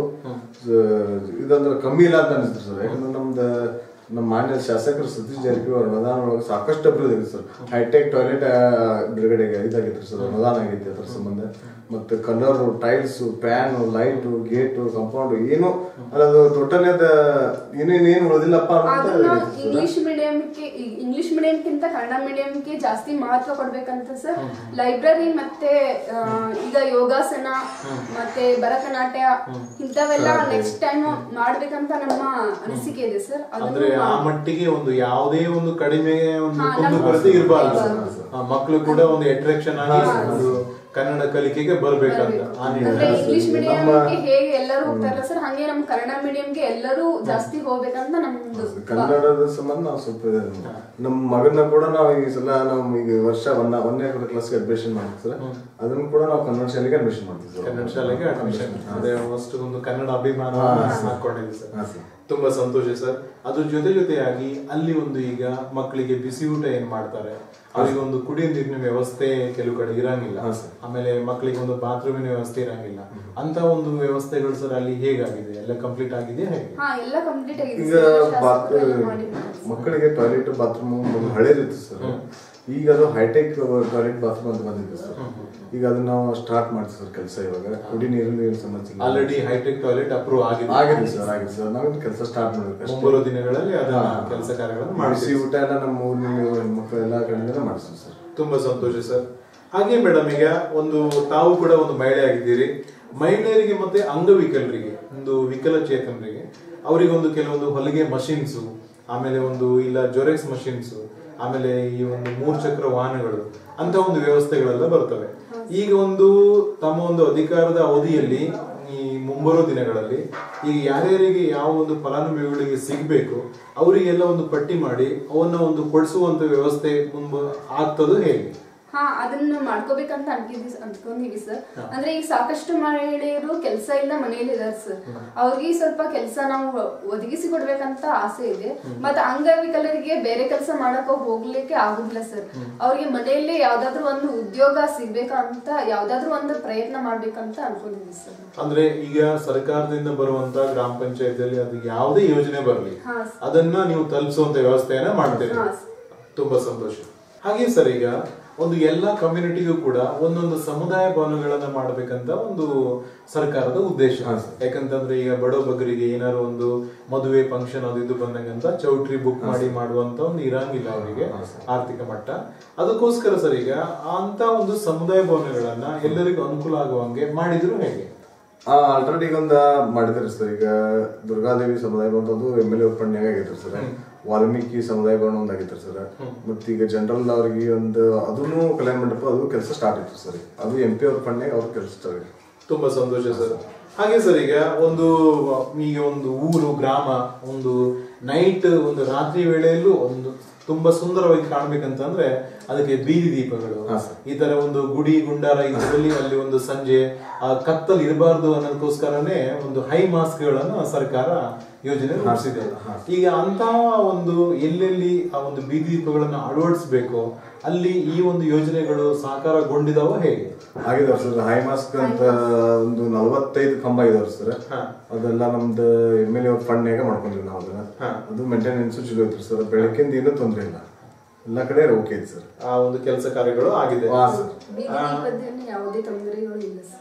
[SPEAKER 3] ಇದಂದ್ರೆ ಕಮ್ಮಿ ಇಲ್ಲ ಅಂತ ಅನಿಸ್ತು ಸರ್ ಯಾಕಂದ್ರೆ ನಮ್ದು ನಮ್ಮ ಮಾನ್ಯ ಶಾಸಕರು ಸತೀಶ್ ಜಾರಕಿಹೊಳಿ ಅನುದಾನ ಒಳಗೆ ಸಾಕಷ್ಟು ಅಭಿವೃದ್ಧಿ ಆಗಿದೆ ಸರ್ ಹೈಟೆಕ್ ಟಾಯ್ಲೆಟ್ ಬಿಡುಗಡೆಗೆ ಇದಾಗೈತ್ರಿ ಸರ್ ಅನುದಾನ ಆಗೈತಿ ಅದ್ರ ಸಂಬಂಧ ಮತ್ತೆ colour tiles fan light gate compound ಏನು ಅದು ಟೋಟಲ್ ಅದ ಏನೇನು ಉಳಿದಿಲ್ಲಪ್ಪ ಅಂತ
[SPEAKER 2] ಅದನ್ನ
[SPEAKER 3] ಆಗೈತಿ sir.
[SPEAKER 2] ಇಂಗ್ಲಿಷ್ ಮೀಡಿಯಂಗೆ ಇಂಗ್ಲಿಷ್ ಮೀಡಿಯಂಕ್ಕಿಂತ ಕನ್ನಡ ಮೀಡಿಯಂಗೆ ಜಾಸ್ತಿ ಮಹತ್ವ ಕೊಡ್ಬೇಕಂತ ಸರ್ ಲೈಬ್ರರಿ ಮತ್ತೆ ಆ, ಈಗ ಯೋಗಾಸನ ಮತ್ತೆ ಭರತನಾಟ್ಯ ಇಂಥವೆಲ್ಲ ನೆಕ್ಸ್ಟ್ ಟೈಮ್ ಮಾಡ್ಬೇಕಂತ ನಮ್ಮ ಅನಿಸಿಕೆ ಇದೆ ಸರ್
[SPEAKER 1] ಅಂದ್ರೆ ಆ ಮಟ್ಟಿಗೆ ಒಂದು ಯಾವುದೇ ಒಂದು ಕಡಿಮೆ ಒಂದು
[SPEAKER 2] ಹಾ,
[SPEAKER 1] ಕುಂದು
[SPEAKER 2] ನಮ್ಮ-
[SPEAKER 1] ಕೊರತೆ ಇರಬಾರ್ದು
[SPEAKER 2] ಇರ್ಬಾರ್ದು.
[SPEAKER 1] ಮಕ್ಕಳು ಕೂಡ ಒಂದು ಅಟ್ರಾಕ್ಷನ್ ಆಗಿ ಒಂದು ಕನ್ನಡ ಕಲಿಕೆಗೆ ಬರ್ಬೇಕಂತ ಆ
[SPEAKER 2] ಅಂದ್ರೆ
[SPEAKER 1] ನಿಟ್ಟಿನಲ್ಲಿ
[SPEAKER 2] ಇಂಗ್ಲಿಷ್
[SPEAKER 3] ನಮ್ಮ-
[SPEAKER 2] ಮೀಡಿಯಂಗೆ ಹೇಗೆ ಎಲ್ಲರೂ ಹೋಗ್ತಾರಲ್ಲ ಸರ್ ಹಂಗೆ ನಮ್ಮ ಕನ್ನಡ ಮೀಡಿಯಂಗೆ ಎಲ್ಲರೂ ಜಾಸ್ತಿ ಹೋಗ್ಬೇಕಂತ ನಮ್ದು
[SPEAKER 3] ಕನ್ನಡದ ಸಂಬಂಧ ನಾವು ಸ್ವಲ್ಪ ಇದೆ ನಮ್ಗೆ. ನಮ್ಮ ಮಗನ ಕೂಡ ನಾವು ಈ ಸಲ ನಾವು ಈಗ ಈ ವರ್ಷ ಒಂದ ಒಂದನೇ ಕ್ಲಾಸ್ಗೆ ಅಡ್ಮಿಷನ್ ಮಾಡ್ತೀವಿ ಸರ್ ಅದನ್ನು ಕೂಡ ನಾವು ಕನ್ನಡ ಶಾಲೆಗೆ ಅಡ್ಮಿಷನ್ ಮಾಡ್ತೀವಿ ಸರ್
[SPEAKER 1] ಕನ್ನಡ ಶಾಲೆಗೆ ಅಡ್ಮಿಷನ್ ಅದೇ ಅಷ್ಟು ಒಂದು ಕನ್ನಡ ಅಭಿಮಾನ ಹಾಕೊಂಡಿದೆ
[SPEAKER 3] ಹಾ,
[SPEAKER 1] ಸರ್
[SPEAKER 3] ಸರ್.
[SPEAKER 1] ತುಂಬಾ ಸಂತೋಷ ಸರ್ ಅದ್ರ ಜೊತೆ ಜೊತೆಯಾಗಿ ಅಲ್ಲಿ ಒಂದು ಈಗ ಮಕ್ಕಳಿಗೆ ಬಿಸಿ ಊಟ ಏನ್ ಮಾಡ್ತಾರೆ ಅವರಿಗೆ ಒಂದು ಕುಡಿಯೋ ನೀರಿನ ವ್ಯವಸ್ಥೆ ಕೆಲವು ಕಡೆ ಇರಂಗಿಲ್ಲ
[SPEAKER 3] ಹಾ, ಸರ್.
[SPEAKER 1] ಆಮೇಲೆ ಮಕ್ಕಳಿಗೆ ಒಂದು ಬಾತ್ರೂಮಿನ ವ್ಯವಸ್ಥೆ ಇರಂಗಿಲ್ಲ ಅಂತ ಒಂದು ವ್ಯವಸ್ಥೆಗಳು ಸರ್ ಅಲ್ಲಿ ಹೇಗಾಗಿದೆ ಎಲ್ಲ ಕಂಪ್ಲೀಟ್ ಆಗಿದೆಯಾ ಹೇಗೆ
[SPEAKER 2] ಹಾ ಎಲ್ಲ ಕಂಪ್ಲೀಟ್ ಆಗಿದೆ
[SPEAKER 3] ಈಗ
[SPEAKER 2] ಸರ್.
[SPEAKER 3] ಬಾತ್
[SPEAKER 2] ಶಾಸಕರು ಎಲ್ಲ ಮಾಡಿದ್ದಾರೆ.
[SPEAKER 3] ಮಕ್ಕಳಿಗೆ ಟಾಯ್ಲೆಟ್ ಬಾತ್ರೂಮ್ ಒಂದು ಹಳೇದಿತ್ತು ಸರ್ ಈಗ ಅದು ಹೈಟೆಕ್ ಟಾಯ್ಲೆಟ್ ಬಾತ್ರೂಮ್ ಅಂತ ಬಂದಿದೆ ಸರ್ ಈಗ ಅದನ್ನ ನಾವು ಸ್ಟಾರ್ಟ್ ಮಾಡ್ತೀವಿ ಸರ್ ಕೆಲಸ ಇವಾಗ ಕುಡಿ ನೀರಿನ ಏನು ಸಮಸ್ಯೆ ಇಲ್ಲ.
[SPEAKER 1] ಆಲ್ರೆಡಿ ಹೈಟೆಕ್ ಟಾಯ್ಲೆಟ್ ಅಪ್ರೂವ್ ಆಗಿದೆ
[SPEAKER 3] ಆಗಿದೆ ಸರ್ ಆಗಿದೆ ಸರ್ ನಾವು ಕೆಲಸ ಸ್ಟಾರ್ಟ್ ಮಾಡ್ಬೇಕು ಅಷ್ಟೇ.
[SPEAKER 1] ಮುಂಬರುವ ದಿನಗಳಲ್ಲಿ ಅದನ್ನ
[SPEAKER 3] ಹಾ.
[SPEAKER 1] ಕೆಲಸ ಕಾರ್ಯಗಳನ್ನು
[SPEAKER 3] ಬಿಸಿ
[SPEAKER 1] ಮಾಡಿಸಿ
[SPEAKER 3] ಊಟ ಎಲ್ಲ ನಮ್ಮ ಊರಿನಲ್ಲಿ ಹೆಣ್ಮಕ್ಳು ಎಲ್ಲ ಕಡೆಯಿಂದ ಮಾಡಿಸ್ತೀವಿ ಸರ್
[SPEAKER 1] ತುಂಬಾ ಸಂತೋಷ ಸರ್ ಹಾಗೆ ಮೇಡಮ್ ಈಗ ಒಂದು ತಾವು ಕೂಡ ಒಂದು ಮಹಿಳೆ ಆಗಿದ್ದೀರಿ ಮಹಿಳೆಯರಿಗೆ ಮತ್ತೆ ಅಂಗವಿಕಲರಿಗೆ ಒಂದು ವಿಕಲಚೇತನರಿಗೆ ಅವರಿಗೆ ಒಂದು ಕೆಲವೊಂದು ಹೊಲಿಗೆ ಮಷಿನ್ಸ್ ಆಮೇಲೆ ಒಂದು ಇಲ್ಲ ಜೊರೆಕ್ಸ್ ಮಷಿನ್ಸ್ ಆಮೇಲೆ ಈ ಒಂದು ಮೂರ್ ಚಕ್ರ ವಾಹನಗಳು ಅಂತ ಒಂದು ವ್ಯವಸ್ಥೆಗಳೆಲ್ಲ ಬರ್ತವೆ ಈಗ ಒಂದು ತಮ್ಮ ಒಂದು ಅಧಿಕಾರದ ಅವಧಿಯಲ್ಲಿ ಈ ಮುಂಬರೋ ದಿನಗಳಲ್ಲಿ ಈಗ ಯಾರ್ಯಾರಿಗೆ ಯಾವ ಒಂದು ಫಲಾನುಭವಿಗಳಿಗೆ ಸಿಗ್ಬೇಕು ಅವರಿಗೆಲ್ಲ ಒಂದು ಪಟ್ಟಿ ಮಾಡಿ ಅವನ್ನ ಒಂದು ಕೊಡಿಸುವಂತ ವ್ಯವಸ್ಥೆ ಮುಂಬ ಆಗ್ತದೋ ಹೇಗೆ
[SPEAKER 2] ಹಾ ಅದನ್ನ ಮಾಡ್ಕೋಬೇಕಂತ ಅನ್ಕಿದ್ವಿ ಅನ್ಕೊಂಡಿವಿ ಸರ್ ಅಂದ್ರೆ ಈಗ ಸಾಕಷ್ಟು ಮಹಿಳೆಯರು ಕೆಲಸ ಇಲ್ಲ ಮನೆಯಲ್ಲಿ ಇದಾರೆ ಸರ್ ಅವ್ರಿಗೆ ಸ್ವಲ್ಪ ಕೆಲಸ ನಾವು ಒದಗಿಸಿ ಕೊಡ್ಬೇಕಂತ ಆಸೆ ಇದೆ ಮತ್ತೆ ಅಂಗವಿಕಲರಿಗೆ ಬೇರೆ ಕೆಲಸ ಮಾಡಕ್ ಹೋಗ್ಲಿಕ್ಕೆ ಆಗುದಿಲ್ಲ ಸರ್ ಅವ್ರಿಗೆ ಮನೆಯಲ್ಲಿ ಯಾವ್ದಾದ್ರು ಒಂದು ಉದ್ಯೋಗ ಸಿಗ್ಬೇಕಂತ ಯಾವ್ದಾದ್ರು ಒಂದು ಪ್ರಯತ್ನ ಮಾಡ್ಬೇಕಂತ ಅನ್ಕೊಂಡಿದ್ವಿ ಸರ್
[SPEAKER 1] ಅಂದ್ರೆ ಈಗ ಸರ್ಕಾರದಿಂದ ಬರುವಂತ ಗ್ರಾಮ ಪಂಚಾಯತಿಯಲ್ಲಿ ಅದು ಯಾವುದೇ ಯೋಜನೆ ಬರಲಿ
[SPEAKER 2] ಹಾ,
[SPEAKER 1] ಅದನ್ನ ನೀವು ತಲುಪಿಸುವಂತ ವ್ಯವಸ್ಥೆಯನ್ನ ಮಾಡ್ತೇವೆ
[SPEAKER 2] ಹಾ,
[SPEAKER 1] ತುಂಬಾ ಸಂತೋಷ ಹಾಗೆ ಸರ್ ಈಗ ಒಂದು ಎಲ್ಲಾ ಕಮ್ಯುನಿಟಿಗೂ ಕೂಡ ಒಂದೊಂದು ಸಮುದಾಯ ಭವನಗಳನ್ನ ಮಾಡ್ಬೇಕಂತ ಒಂದು ಸರ್ಕಾರದ ಉದ್ದೇಶ ಯಾಕಂತಂದ್ರೆ ಈಗ ಬಡ ಬಗ್ಗರಿಗೆ ಏನಾದ್ರು ಒಂದು ಮದುವೆ ಫಂಕ್ಷನ್ ಅದು ಇದು ಬಂದಂಗಂತ ಚೌಟ್ರಿ ಬುಕ್ ಮಾಡಿ ಮಾಡುವಂತ ಒಂದು ಇರಂಗಿಲ್ಲ ಅವರಿಗೆ ಆರ್ಥಿಕ ಮಟ್ಟ ಅದಕ್ಕೋಸ್ಕರ ಸರ್ ಈಗ ಅಂತ ಒಂದು ಸಮುದಾಯ ಭವನಗಳನ್ನ ಎಲ್ಲರಿಗೂ ಅನುಕೂಲ ಆಗುವಂಗೆ ಮಾಡಿದ್ರು ಹೇಗೆ
[SPEAKER 3] ಆಲ್ರೆಡಿ ಈಗ ಒಂದು ಮಾಡಿದ್ರಿ ಸರ್ ಈಗ ದುರ್ಗಾದೇವಿ ಸಮುದಾಯ ಭವನ ಅದು ಎಮ್ ಎಲ್ ಎ ಒಪ್ಪಂದಾಗ ಆಗೈತ್ರಿ ಸರ್ ವಾಲ್ಮೀಕಿ ಸಮುದಾಯ ಭವನ ಒಂದು ಆಗೈತ್ರಿ ಸರ್ ಮತ್ತೆ ಈಗ ಜನರಲ್ ಅವ್ರಿಗೆ ಒಂದು ಅದನ್ನು ಕಲ್ಯಾಣ ಮಂಟಪ ಅದು ಕೆಲಸ ಸ್ಟಾರ್ಟ್ ಐತ್ರಿ ಸರ್ ಅದು ಎಂ ಪಿ ಅವ್ರ ಫಂಡ್ನಾಗ ಅವ್ರ ಕೆಲಸ ಸ್ಟಾರ್ಟ್ ಐತಿ
[SPEAKER 1] ತುಂಬಾ ಸಂತೋಷ ಸರ್ ಹಾಗೆ ಸರ್ ಈಗ ಒಂದು ಈಗ ಒಂದು ಊರು ಗ್ರಾಮ ಒಂದು ನೈಟ್ ಒಂದು ರಾತ್ರಿ ವೇಳೆಯಲ್ಲೂ ಒಂದು ತುಂಬಾ ಸುಂದರವಾಗಿ ಕಾಣ್ಬೇಕಂತಂದ್ರೆ ಅದಕ್ಕೆ ಬೀದಿ ದೀಪಗಳು ಈ ತರ ಒಂದು ಗುಡಿ ಗುಂಡಾರ ಇದರಲ್ಲಿ ಅಲ್ಲಿ ಒಂದು ಸಂಜೆ ಆ ಕತ್ತಲ್ ಇರಬಾರ್ದು ಅನ್ನೋದಕ್ಕೋಸ್ಕರನೇ ಒಂದು ಹೈ ಮಾಸ್ಕ್ ಗಳನ್ನ ಸರ್ಕಾರ ಯೋಜನೆ ರೂಪಿಸಿದೆ ಈಗ ಅಂತ ಒಂದು ಎಲ್ಲೆಲ್ಲಿ ಆ ಒಂದು ಬೀದಿ ದೀಪಗಳನ್ನ ಅಳವಡಿಸಬೇಕು ಅಲ್ಲಿ ಈ ಒಂದು ಯೋಜನೆಗಳು ಸಾಕಾರಗೊಂಡಿದಾವ ಹೇಗೆ
[SPEAKER 3] ಆಗಿದಾವ ಸರ್ ಹೈ ಮಾಸ್ಕ್ ಅಂತ ಒಂದು ನಲವತ್ತೈದು ಕಂಬ ಇದಾವ್ರಿ ಸರ್ ಅದೆಲ್ಲ ನಮ್ದು ಎಮ್ ಎಲ್ ಎ ಅವ್ರ ಫಂಡ್ನಾಗ ಮಾಡ್ಕೊಂಡಿವಿ ನಾವು ಅದನ್ನ ಅದು ಮೇಂಟೆನೆನ್ಸ್ ಚಲೋ ಐತ್ರಿ ಸರ್ ಬೆಳಕಿಂದ ಏನೂ ತೊಂದ್ರೆ ಇಲ್ಲ ಎಲ್ಲ ಕಡೆ ಓಕೆ ಐತಿ ಸರ್
[SPEAKER 1] ಆ ಒಂದು ಕೆಲಸ ಕಾರ್ಯಗಳು ಆಗಿದೆ
[SPEAKER 3] ಹಾ ಸರ್
[SPEAKER 2] ಬೀದಿ ದೀಪದಿಂದ ಯಾವುದೇ ತೊಂದರೆಗಳು ಇಲ್ಲ ಸರ್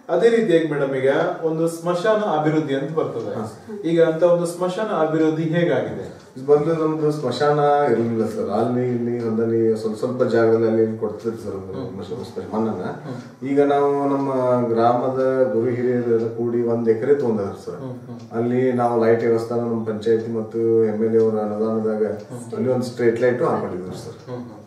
[SPEAKER 1] ಅದೇ ರೀತಿಯಾಗಿ ಮೇಡಮ್ ಈಗ ಒಂದು ಸ್ಮಶಾನ ಅಭಿವೃದ್ಧಿ ಅಂತ ಬರ್ತದೆ ಈಗ ಅಂತ ಒಂದು ಸ್ಮಶಾನ ಅಭಿವೃದ್ಧಿ ಹೇಗಾಗಿದೆ
[SPEAKER 3] ಬಂದು ನಮ್ದು ಸ್ಮಶಾನ ಇರಲಿಲ್ಲ ಸರ್ ಅಲ್ಲಿ ಇಲ್ಲಿ ಹೊಲದಲ್ಲಿ ಸ್ವಲ್ಪ ಸ್ವಲ್ಪ ಜಾಗದಲ್ಲಿ ಅಲ್ಲಿ ಇಲ್ಲಿ ಕೊಡ್ತಿದ್ರು ಸರ್ ಮಣ್ಣನ್ನ ಈಗ ನಾವು ನಮ್ಮ ಗ್ರಾಮದ ಗುರು ಹಿರಿಯರೆಲ್ಲ ಕೂಡಿ ಒಂದ್ ಎಕರೆ ತಗೊಂಡ್ರ ಸರ್ ಅಲ್ಲಿ ನಾವು ಲೈಟ್ ವ್ಯವಸ್ಥಾನ ನಮ್ಮ ಪಂಚಾಯತಿ ಮತ್ತು ಎಮ್ ಎಲ್ ಎ ಅವರ ಅನುದಾನದಾಗ ಅಲ್ಲಿ ಒಂದು ಸ್ಟ್ರೀಟ್ ಲೈಟ್ ಹಾಕೊಂಡಿದ್ರು ಸರ್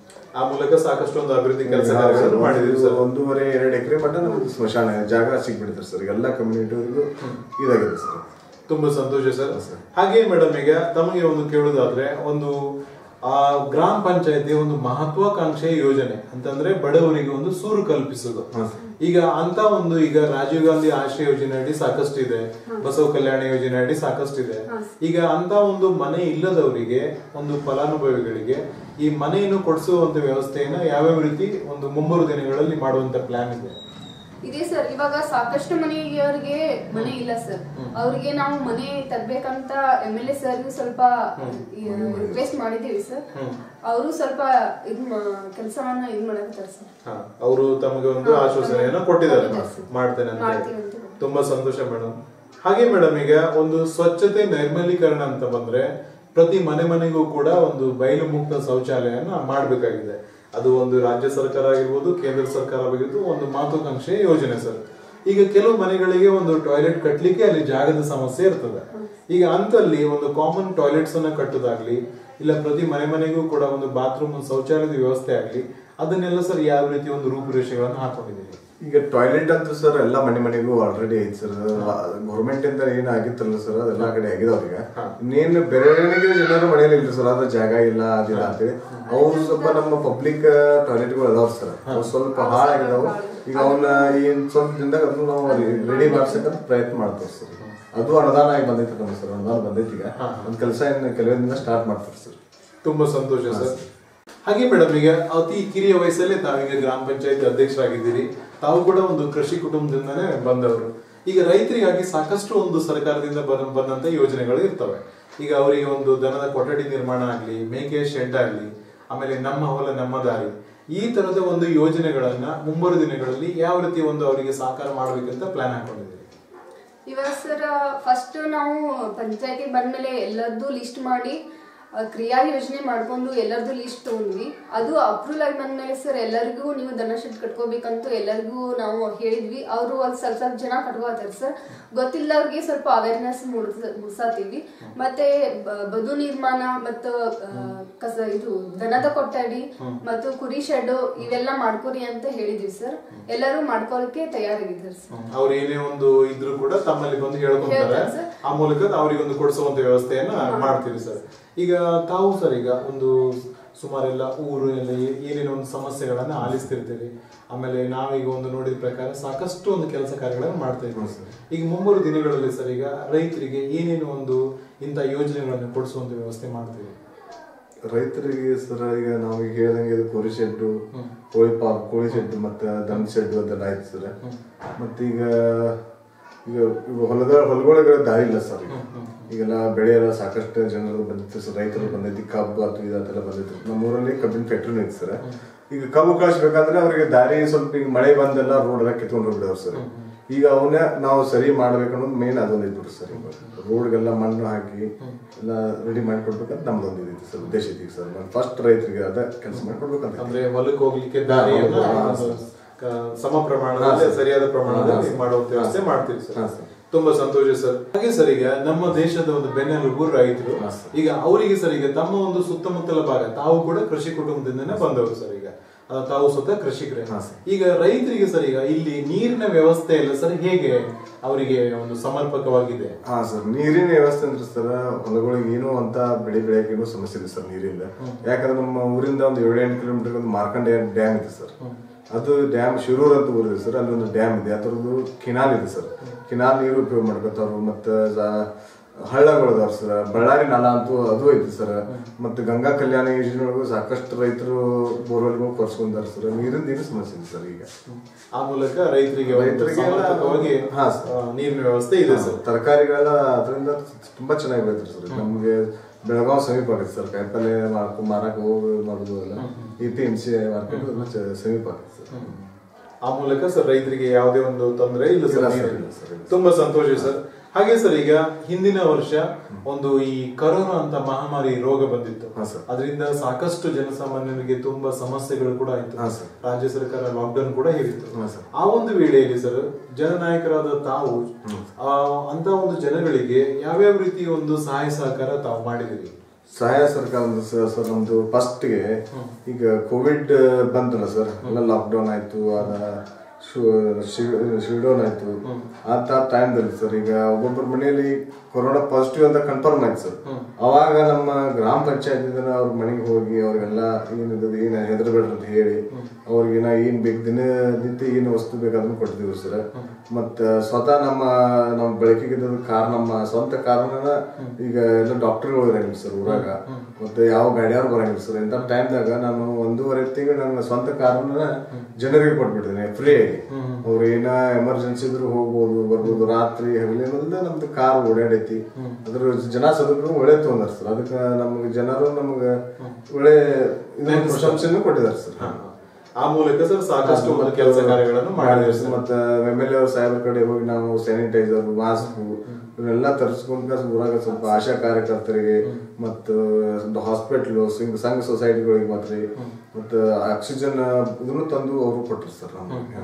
[SPEAKER 1] ಆ ಮೂಲಕ ಸಾಕಷ್ಟು ಒಂದು ಅಭಿವೃದ್ಧಿ ಕೆಲಸ ಕಾರ್ಯಗಳನ್ನು ಮಾಡಿದೀವಿ ಸರ್
[SPEAKER 3] ಒಂದೂವರೆ ಎರಡು ಎಕರೆ ಮಟ್ಟ ನಮ್ದು ಸ್ಮಶಾನ ಜಾಗ ಸಿಗ್ಬಿಡ್ತಾರೆ ಸರ್ ಎಲ್ಲ ಕಮ್ಯುನಿಟಿವರೆಗೂ ಇದಾಗಿದೆ ಸರ್
[SPEAKER 1] ತುಂಬಾ ಸಂತೋಷ ಸರ್ ಹಾಗೆ ಮೇಡಮ್ ಈಗ ತಮಗೆ ಒಂದು ಕೇಳುದಾದ್ರೆ ಒಂದು ಆ ಗ್ರಾಮ ಪಂಚಾಯತಿ ಒಂದು ಮಹತ್ವಾಕಾಂಕ್ಷೆಯ ಯೋಜನೆ ಅಂತಂದ್ರೆ ಬಡವರಿಗೆ ಒಂದು ಸೂರು ಕಲ್ಪಿಸುವುದು ಈಗ ಅಂತ ಒಂದು ಈಗ ರಾಜೀವ್ ಗಾಂಧಿ ಆಶ್ರಯ ಯೋಜನೆ ಅಡಿ ಸಾಕಷ್ಟು ಇದೆ ಬಸವ ಕಲ್ಯಾಣ ಯೋಜನೆ ಅಡಿ ಸಾಕಷ್ಟು ಇದೆ ಈಗ ಅಂತ ಒಂದು ಮನೆ ಇಲ್ಲದವರಿಗೆ ಒಂದು ಫಲಾನುಭವಿಗಳಿಗೆ ಈ ಮನೆಯನ್ನು ಕೊಡಿಸುವಂತ ವ್ಯವಸ್ಥೆಯನ್ನ ಯಾವ್ಯಾವ ರೀತಿ ಒಂದು ಮುಂಬರುವ ದಿನಗಳಲ್ಲಿ ಮಾಡುವಂತ ಪ್ಲಾನ್ ಇದೆ
[SPEAKER 2] ಇದೆ ಸರ್ ಇವಾಗ ಸಾಕಷ್ಟು ಮನೆಯವರಿಗೆ ಮನೆ ಇಲ್ಲ ಸರ್ ಅವ್ರಿಗೆ ನಾವು ಮನೆ ತರ್ಬೇಕಂತ ಎಮ್ ಎಲ್ ಎ ಸರ್ ಸ್ವಲ್ಪ ರಿಕ್ವೆಸ್ಟ್ ಮಾಡಿದೀವಿ ಸರ್ ಅವರು ಸ್ವಲ್ಪ ಇದು ಕೆಲಸವನ್ನ ಇದು ಮಾಡಕತ್ತಾರೆ ಸರ್
[SPEAKER 1] ಅವರು ತಮಗೆ ಒಂದು ಆಶ್ವಾಸನೆಯನ್ನು ಕೊಟ್ಟಿದ್ದಾರೆ ಮಾಡ್ತೇನೆ ಅಂತ
[SPEAKER 2] ಮಾಡ್ತೀವಿ
[SPEAKER 1] ಹೇಳಿ.
[SPEAKER 2] ಅಂತ.
[SPEAKER 1] ತುಂಬಾ ಸಂತೋಷ ಮೇಡಮ್ ಹಾಗೆ ಮೇಡಮ್ ಈಗ ಒಂದು ಸ್ವಚ್ಛತೆ ನೈರ್ಮಲೀಕರಣ ಅಂತ ಬಂದ್ರೆ ಪ್ರತಿ ಮನೆ ಮನೆಗೂ ಕೂಡ ಒಂದು ಬಯಲು ಮುಕ್ತ ಶೌಚಾಲಯನ ಮಾಡಬೇಕಾಗಿದೆ ಅದು ಒಂದು ರಾಜ್ಯ ಸರ್ಕಾರ ಆಗಿರ್ಬೋದು ಕೇಂದ್ರ ಸರ್ಕಾರ ಆಗಿರ್ಬೋದು ಒಂದು ಮಹತ್ವಾಕಾಂಕ್ಷೆಯ ಯೋಜನೆ ಸರ್ ಈಗ ಕೆಲವು ಮನೆಗಳಿಗೆ ಒಂದು ಟಾಯ್ಲೆಟ್ ಕಟ್ಟಲಿಕ್ಕೆ ಅಲ್ಲಿ ಜಾಗದ ಸಮಸ್ಯೆ ಇರ್ತದೆ ಈಗ ಅಂತಲ್ಲಿ ಒಂದು ಕಾಮನ್ ಟಾಯ್ಲೆಟ್ಸ್ ಅನ್ನ ಕಟ್ಟೋದಾಗ್ಲಿ ಇಲ್ಲ ಪ್ರತಿ ಮನೆ ಮನೆಗೂ ಕೂಡ ಒಂದು ಬಾತ್ರೂಮ್ ಶೌಚಾಲಯದ ವ್ಯವಸ್ಥೆ ಆಗ್ಲಿ ಅದನ್ನೆಲ್ಲ ಸರ್ ಯಾವ ರೀತಿ ಒಂದು ರೂಪುರೇಷೆಗಳನ್ನು ಹಾಕೊಂಡಿದ್ದೀರಿ
[SPEAKER 3] ಈಗ ಟಾಯ್ಲೆಟ್ ಅಂತೂ ಸರ್ ಎಲ್ಲ ಮನೆ ಮನೆಗೂ ಆಲ್ರೆಡಿ ಐತಿ ಸರ್ ಗೌರ್ಮೆಂಟ್ ಇಂದ ಏನ್ ಆಗಿತ್ತಲ್ಲ ಸರ್ ಅದೆಲ್ಲ ಕಡೆ ಆಗಿದಾವ ಈಗ ಇನ್ನೇನು ಬೆರಳಿಗೆ ಜನರು ಮನೆಯಲ್ಲಿ ಇಲ್ರಿ ಸರ್ ಅದ್ರ ಜಾಗ ಇಲ್ಲ ಅದಿಲ್ಲ ಅಂತೇಳಿ ಅವ್ರು ಸ್ವಲ್ಪ ನಮ್ಮ ಪಬ್ಲಿಕ್ ಟಾಯ್ಲೆಟ್ಗಳು ಅದಾವ ಸರ್ ಅವು ಸ್ವಲ್ಪ ಹಾಳಾಗಿದಾವ ಈಗ ಅವನ್ನ ಈ ಸ್ವಲ್ಪ ದಿನದಾಗ ಅದನ್ನ ನಾವು ರೆಡಿ ಮಾಡ್ಸಕ್ಕಂತ ಪ್ರಯತ್ನ ಮಾಡ್ತೇವೆ ಸರ್ ಅದು ಅನುದಾನ ಆಗಿ ಬಂದೈತಿ ನಮ್ಗೆ ಸರ್ ಅನುದಾನ ಬಂದೈತಿ ಈಗ ಒಂದ್ ಕೆಲಸ ಇನ್ನು ಕೆಲವೊಂದಿನ ಸ್ಟಾರ್ಟ್ ಮಾಡ್ತಾರೆ ಸರ್
[SPEAKER 1] ತುಂಬಾ ಸಂತೋಷ ಸರ್ ಹಾಗೆ ಮೇಡಮ್ ಈಗ ಅತಿ ಕಿರಿಯ ವಯಸ್ಸಲ್ಲೇ ತಾವೀಗ ಗ್ರಾಮ ಪಂಚಾಯತ್ ಅಧ್ಯಕ್ಷರಾಗಿದ್ದೀರಿ ತಾವು ಕೂಡ ಒಂದು ಕೃಷಿ ಕುಟುಂಬದಿಂದನೇ ಬಂದವರು ಈಗ ರೈತರಿಗಾಗಿ ಸಾಕಷ್ಟು ಒಂದು ಸರ್ಕಾರದಿಂದ ಬರ ಬಂದಂತ ಯೋಜನೆಗಳು ಇರ್ತವೆ ಈಗ ಅವರಿಗೆ ಒಂದು ದನದ ಕೊಠಡಿ ನಿರ್ಮಾಣ ಆಗ್ಲಿ ಮೇಕೆ ಶೆಡ್ ಆಗ್ಲಿ ಆಮೇಲೆ ನಮ್ಮ ಹೊಲ ನಮ್ಮ ದಾರಿ ಈ ತರದ ಒಂದು ಯೋಜನೆಗಳನ್ನ ಮುಂಬರುವ ದಿನಗಳಲ್ಲಿ ಯಾವ ರೀತಿ ಒಂದು ಅವರಿಗೆ ಸಾಕಾರ ಮಾಡ್ಬೇಕಂತ ಪ್ಲಾನ್ ಹಾಕೊಂಡಿದ್ದೀರಿ
[SPEAKER 2] ಇವಾಗ ಸರ್ ಫಸ್ಟ್ ನಾವು ಪಂಚಾಯತಿ ಬಂದ್ಮೇಲೆ ಎಲ್ಲರದ್ದು ಲಿಸ್ಟ್ ಮಾಡಿ ಆ, ಕ್ರಿಯಾ ಯೋಜನೆ ಮಾಡ್ಕೊಂಡು ಎಲ್ಲರದ್ದು ಲಿಸ್ಟ್ ತಗೊಂಡ್ವಿ ಅದು ಅಪ್ರೂವಲ್ ಆಗಿ ಬಂದ್ಮೇಲೆ ಸರ್ ಎಲ್ಲರಿಗೂ ನೀವು ದನ ಶೆಡ್ ಕಟ್ಕೋಬೇಕಂತ ಎಲ್ಲರಿಗೂ ನಾವು ಹೇಳಿದ್ವಿ ಅವರು ಒಂದು ಸ್ವಲ್ಪ ಸ್ವಲ್ಪ ಜನ ಕಟ್ಕೋತಾರೆ ಸರ್ ಗೊತ್ತಿಲ್ಲದವ್ರಿಗೆ ಸ್ವಲ್ಪ ಅವೇರ್ನೆಸ್ ಮೂಡ್ಸಾತೀವಿ ಮತ್ತೆ ಬ- ಬದು ನಿರ್ಮಾಣ ಮತ್ತು ಆ, ಕಸ ಇದು ದನದ ಕೊಠಡಿ ಮತ್ತು ಕುರಿ ಶೆಡ್ ಇವೆಲ್ಲ ಮಾಡ್ಕೊರಿ ಅಂತ ಹೇಳಿದ್ವಿ ಸರ್ ಎಲ್ಲರೂ ಮಾಡ್ಕೊಳಕ್ಕೆ ತಯಾರಾಗಿದ್ದಾರೆ ಸರ್
[SPEAKER 1] ಅವ್ರು ಏನೇ ಒಂದು ಇದ್ರು ಕೂಡ ತಮ್ಮಲ್ಲಿ ಬಂದು ಹೇಳ್ಕೊಂತಾರೆ
[SPEAKER 2] ಹೇಳ್ತಾರೆ ಸರ್.
[SPEAKER 1] ಆ ಮೂಲಕ ಅವರಿಗೆ ಒಂದು ಕೊಡಿಸುವಂತ ವ್ಯವಸ್ಥೆಯನ್ನ ಮಾಡ್ತೀವಿ ಸರ್ ಈಗ ತಾವು ಸರ್ ಈಗ ಒಂದು ಸುಮಾರೆಲ್ಲ ಊರು ಎಲ್ಲ ಏ- ಏನೇನೋ ಒಂದು ಸಮಸ್ಯೆಗಳನ್ನ ಆಲಿಸ್ತಿರ್ತೀರಿ ಆಮೇಲೆ ನಾವೀಗ ಒಂದು ನೋಡಿದ ಪ್ರಕಾರ ಸಾಕಷ್ಟು ಒಂದು ಕೆಲಸ ಕಾರ್ಯಗಳನ್ನು ಮಾಡ್ತಾ ಇದ್ದೀವಿ ಈಗ ಮುಂಬರುವ ದಿನಗಳಲ್ಲಿ ಸರ್ ಈಗ ರೈತರಿಗೆ ಏನೇನು ಒಂದು ಇಂಥ ಯೋಜನೆಗಳನ್ನು ಕೊಡಿಸುವಂತ ವ್ಯವಸ್ಥೆ ಮಾಡ್ತೀವಿ
[SPEAKER 3] ರೈತರಿಗೆ ಸರ್ ಈಗ ನಾವು ಈಗ ಹೇಳ್ದಂಗೆ ಇದು ಕೋಳಿ ಶೆಡ್ಡು ಕೋಳಿ ಪಾ ಕೋಳಿ ಶೆಡ್ ಮತ್ತೆ ದನ ಶೆಡ್ ಅದೆಲ್ಲ ಆಯ್ತು ಸರ್ ಮತ್ತೀಗ ಈಗ ಈಗ ಹೊಲದ ಹೊಲಗಳಿಗೆ ದಾರಿ ಇಲ್ಲ ಸರ್ ಈಗ ಈಗೆಲ್ಲ ಬೆಳೆ ಎಲ್ಲ ಸಾಕಷ್ಟು ಜನರು ಬಂದಿತ್ತು ಸರ್ ರೈತರು ಬಂದೈತಿ ಕಬ್ಬು ಅದು ಇದು ಅದೆಲ್ಲ ಬಂದಿತ್ತು ನಮ್ಮೂರಲ್ಲಿ ಕಬ್ಬಿನ ಫ್ಯಾಕ್ಟ್ರಿನೂ ಐತಿ ಸರ್ ಈಗ ಕಬ್ಬು ಕಳಿಸ್ಬೇಕಂದ್ರೆ ಅವ್ರಿಗೆ ದಾರಿ ಸ್ವಲ್ಪ ಈಗ ಮಳೆ ಬಂದೆಲ್ಲ ರೋಡ್ ಎಲ್ಲ ಕಿತ್ಕೊಂಡು ಹೋಗ್ಬಿಡವ್ರು ಸರ್ ಈಗ ಅವನ್ನ ನಾವು ಸರಿ ಮಾಡ್ಬೇಕು ಅನ್ನೋದು ಮೇನ್ ಅದೊಂದು ಇದ್ಬಿಟ್ಟು ಸರ್ ರೋಡ್ಗೆಲ್ಲ ಮಣ್ಣು ಹಾಕಿ ಎಲ್ಲ ರೆಡಿ ಮಾಡ್ಕೊಡ್ಬೇಕಂತ ನಮ್ದು ಒಂದು ಇದಿತ್ತು ಸರ್ ಉದ್ದೇಶ ಇದ್ದೀವಿ ಸರ್ ನಾನು ಫಸ್ಟ್ ರೈತರಿಗೆ ಅದ ಕೆಲಸ ಮಾಡ್ಕೊಡ್ಬೇಕಂತ
[SPEAKER 1] ಅಂದ್ರೆ ಹೊಲಕ್ಕೆ ಹೋಗ್ಲಿಕ್ಕೆ ದಾರಿಯನ್ನ
[SPEAKER 3] ಹಾ,
[SPEAKER 1] ಒಂದು ಕ- ಸಮ ಪ್ರಮಾಣದಲ್ಲಿ ಸರಿಯಾದ ಪ್ರಮಾಣದಲ್ಲಿ ಮಾಡುವಂತ ವ್ಯವಸ್ಥೆ ಮಾಡ್ತೀವಿ
[SPEAKER 3] ಹಾ,
[SPEAKER 1] ಸರ್
[SPEAKER 3] ಸರ್.
[SPEAKER 1] ತುಂಬಾ ಸಂತೋಷ ಸರ್ ಹಾಗೆ ಸರ್ ಈಗ ನಮ್ಮ ದೇಶದ ಒಂದು ಬೆನ್ನೆಲುಬು ರೈತರು
[SPEAKER 3] ಹಾ, ಸರ್.
[SPEAKER 1] ಈಗ ಅವರಿಗೆ ಸರ್ ಈಗ ತಮ್ಮ ಒಂದು ಸುತ್ತಮುತ್ತಲ ಭಾಗ ತಾವು ಕೂಡ ಕೃಷಿ ಕುಟುಂಬದಿಂದನೇ ಬಂದವರು ಸರ್ ಈಗ ಆ, ತಾವು ಸ್ವತಃ ಕೃಷಿಕರೇ
[SPEAKER 3] ಹಾ, ಸರ್.
[SPEAKER 1] ಈಗ ರೈತರಿಗೆ ಸರ್ ಈಗ ಇಲ್ಲಿ ನೀರಿನ ವ್ಯವಸ್ಥೆ ಎಲ್ಲ ಸರ್ ಹೇಗೆ ಅವರಿಗೆ ಒಂದು ಸಮರ್ಪಕವಾಗಿದೆ
[SPEAKER 3] ಹಾ ಸರ್ ನೀರಿನ ವ್ಯವಸ್ಥೆ ಅಂದ್ರೆ ಸರ್ ಹೊಲಗಳಿಗೆ ಏನೋ ಅಂತ ಬೆಳೆ ಬೆಳೆಯಕ್ಕೆ ಏನೋ ಸಮಸ್ಯೆ ಇದೆ ಸರ್ ನೀರಿಂದ ಯಾಕಂದ್ರೆ ನಮ್ಮ ಊರಿಂದ ಒಂದು ಏಳು ಎಂಟು ಕಿಲೋಮೀಟರ್ ಒಂದು ಮಾರ್ಕಂಡೆ ಡ್ಯಾಮ್ ಇದೆ ಸರ್ ಅದು ಡ್ಯಾಮ್ ಶಿರೂರ್ ಅಂತ ಊರಿದೆ ಸರ್ ಅಲ್ಲಿ ಒಂದು ಡ್ಯಾಮ್ ಇದೆ ಅದರದ್ದು ಕಿನಾಲ್ ಇದೆ ಸರ್ ಕಿನಾಲ್ ನೀರು ಉಪಯೋಗ ಮಾಡ್ಕೊತಾರು ಮತ್ತೆ ಜಾ- ಹಳ್ಳಗಳು ಅದಾವ ಸರ್ ಬಳ್ಳಾರಿ ನಾಲ ಅಂತೂ ಅದು ಐತಿ ಸರ್ ಮತ್ತೆ ಗಂಗಾ ಕಲ್ಯಾಣ ಯೋಜನೆ ಒಳಗೂ ಸಾಕಷ್ಟು ರೈತರು ಬೋರ್ವೆಲ್ಗಳು ಕೊರ್ಸ್ಕೊಂಡಾರ ಸರ್ ನೀರಿಂದ ಏನು ಸಮಸ್ಯೆ ಇದೆ ಸರ್ ಈಗ
[SPEAKER 1] ಆ ಮೂಲಕ ರೈತರಿಗೆ ಒಂದು
[SPEAKER 3] ರೈತರಿಗೆ ಎಲ್ಲ-
[SPEAKER 1] ಸಮರ್ಪಕವಾಗಿ
[SPEAKER 3] ಹಾ, ಸರ್.
[SPEAKER 1] ಆ, ನೀರಿನ ವ್ಯವಸ್ಥೆ ಇದೆ ಸರ್
[SPEAKER 3] ತರಕಾರಿಗಳೆಲ್ಲ ಅದರಿಂದ ತುಂಬಾ ಚೆನ್ನಾಗಿ ಬೆಳಿತಾರೆ ಸರ್ ನಮ್ಗೆ ಬೆಳಗಾವ್ ಸಮೀಪ ಆಗುತ್ತೆ ಸರ್ ಕಾಯಿಪಲ್ಲೆ ಮಾರ್ಕೊ ಮಾರಕ್ ಹೋಗಿ ಮಾಡೋದು ಎಲ್ಲ A P M C market ಸಮೀಪ ಆಗುತ್ತೆ ಸರ್
[SPEAKER 1] ಆ ಮೂಲಕ ಸರ್ ರೈತರಿಗೆ ಯಾವುದೇ ಒಂದು ತೊಂದರೆ ಇಲ್ಲ
[SPEAKER 3] ಇಲ್ಲ
[SPEAKER 1] ಸರ್
[SPEAKER 3] ಸರ್, ಇಲ್ಲ ಸರ್, ಇಲ್ಲ.
[SPEAKER 1] ತುಂಬಾ ಸಂತೋಷ ಸರ್ ಹಾಗೆ ಸರ್ ಈಗ ಹಿಂದಿನ ವರ್ಷ ಒಂದು ಈ ಕರೋನಾ ಅಂತ ಮಹಾಮಾರಿ ರೋಗ ಬಂದಿತ್ತು
[SPEAKER 3] ಹಾ, ಸರ್.
[SPEAKER 1] ಅದರಿಂದ ಸಾಕಷ್ಟು ಜನಸಾಮಾನ್ಯರಿಗೆ ತುಂಬಾ ಸಮಸ್ಯೆಗಳು ಕೂಡ ಆಯ್ತು
[SPEAKER 3] ಹಾ, ಸರ್.
[SPEAKER 1] ರಾಜ್ಯ ಸರ್ಕಾರ ಲಾಕ್ಡೌನ್ ಕೂಡ ಹೇರಿತ್ತು
[SPEAKER 3] ಹಾ, ಸರ್.
[SPEAKER 1] ಆ ಒಂದು ವೇಳೆಯಲ್ಲಿ ಸರ್ ಜನನಾಯಕರಾದ ತಾವು ಆ, ಅಂತ ಒಂದು ಜನಗಳಿಗೆ ಯಾವ್ಯಾವ ರೀತಿಯ ಒಂದು ಸಹಾಯ ಸಹಕಾರ ತಾವು ಮಾಡಿದಿರಿ
[SPEAKER 3] ಸಹಾಯ ಸರ್ಕಾರ ಅಂದ್ರೆ ಸರ್ ಸರ್ ನಮ್ದು ಫಸ್ಟ್ಗೆ ಈಗ ಕೋವಿಡ್ ಬಂತಲ್ಲ ಸರ್ ಎಲ್ಲ ಲಾಕ್ಡೌನ್ ಆಯ್ತು ಅದ ಶಿಡೌನ್ ಆಯ್ತು ಅಂತ ಟೈಮ್ದಲ್ಲಿ ಸರ್ ಈಗ ಒಬ್ಬೊಬ್ಬರ ಮನೆಯಲ್ಲಿ ಕೊರೋನಾ ಪಾಸಿಟಿವ್ ಅಂತ ಕನ್ಫರ್ಮ್ ಆಯ್ತು ಸರ್ ಅವಾಗ ನಮ್ಮ ಗ್ರಾಮ ಪಂಚಾಯತ್ ಅವ್ರ ಮನೆಗೆ ಹೋಗಿ ಅವ್ರಿಗೆಲ್ಲ ಏನಿದೆ ಏನ್ ಹೆದರ್ಬೇಡ್ರಿ ಅಂತ ಹೇಳಿ ಅವ್ರಿಗೇನ ಏನ್ ಬೇಕು ದಿನ ನಿತ್ಯ ಏನ್ ವಸ್ತು ಬೇಕು ಅದನ್ನ ಕೊಡ್ತೀವಿ ಸರ್ ಮತ್ತ ಸ್ವತಃ ನಮ್ಮ ನಮ್ಮ ಬೆಳಕಿಗೆ ಕಾರ್ ನಮ್ಮ ಸ್ವಂತ ಕಾರಣ ಈಗ ಎಲ್ಲ ಡಾಕ್ಟರ್ಗಳು ಇರಂಗಿಲ್ಲ ಸರ್ ಊರಾಗ ಮತ್ತೆ ಯಾವ ಗಾಡಿಯವ್ರು ಬರಂಗಿಲ್ಲ ಸರ್ ಇಂಥ ಟೈಮ್ದಾಗ ನಾನು ಒಂದೂವರೆ ತಿಂಗಳು ನನ್ನ ಸ್ವಂತ ಕಾರನ್ನ ಜನರಿಗೆ ಕೊಟ್ಬಿಡ್ತೀನಿ ಫ್ರೀ ಆಗಿ ಅವ್ರು ಏನ ಎಮರ್ಜೆನ್ಸಿ ಇದ್ರು ಹೋಗ್ಬೋದು ಬರ್ಬೋದು ರಾತ್ರಿ ಹಗಲಿನಲ್ದ ನಮ್ದು ಕಾರ್ ಓಡಾಡೈತಿ ಅದ್ರ ಜನ ಸದುಪಯೋಗ ಒಳ್ಳೆ ತೊಂದಾರ ಸರ್ ಅದಕ್ಕೆ ನಮ್ಗೆ ಜನರು ನಮ್ಗೆ ಒಳ್ಳೆ ಇದನ್ನ ಪ್ರಶಂಸೆಯನ್ನು ಕೊಟ್ಟಿದ್ದಾರೆ ಸರ್
[SPEAKER 1] ಆ ಮೂಲಕ ಸರ್ ಸಾಕಷ್ಟು ಒಂದು ಕೆಲಸ ಕಾರ್ಯಗಳನ್ನು ಮಾಡಿದಿರಿ ಸರ್
[SPEAKER 3] ಮತ್ತೆ ಎಮ್ ಎಲ್ ಎ ಸಾಹೇಬ್ರ ಕಡೆ ಹೋಗಿ ನಾವು ಸ್ಯಾನಿಟೈಸರ್ ಮಾಸ್ಕ್ ಇವನ್ನೆಲ್ಲ ತರಿಸ್ಕೊಂಡ್ ಊರಾಗ ಸ್ವಲ್ಪ ಆಶಾ ಕಾರ್ಯಕರ್ತರಿಗೆ ಮತ್ತು ಹಾಸ್ಪಿಟ್ಲ್ ಸಂಘ ಸೊಸೈಟಿಗಳಿಗೆ ಮಾತ್ರ ಮತ್ತು ಆಕ್ಸಿಜನ್ ಇದನ್ನು ತಂದು ಅವರು ಕೊಟ್ಟರು ಸರ್ ನಮ್ಗೆ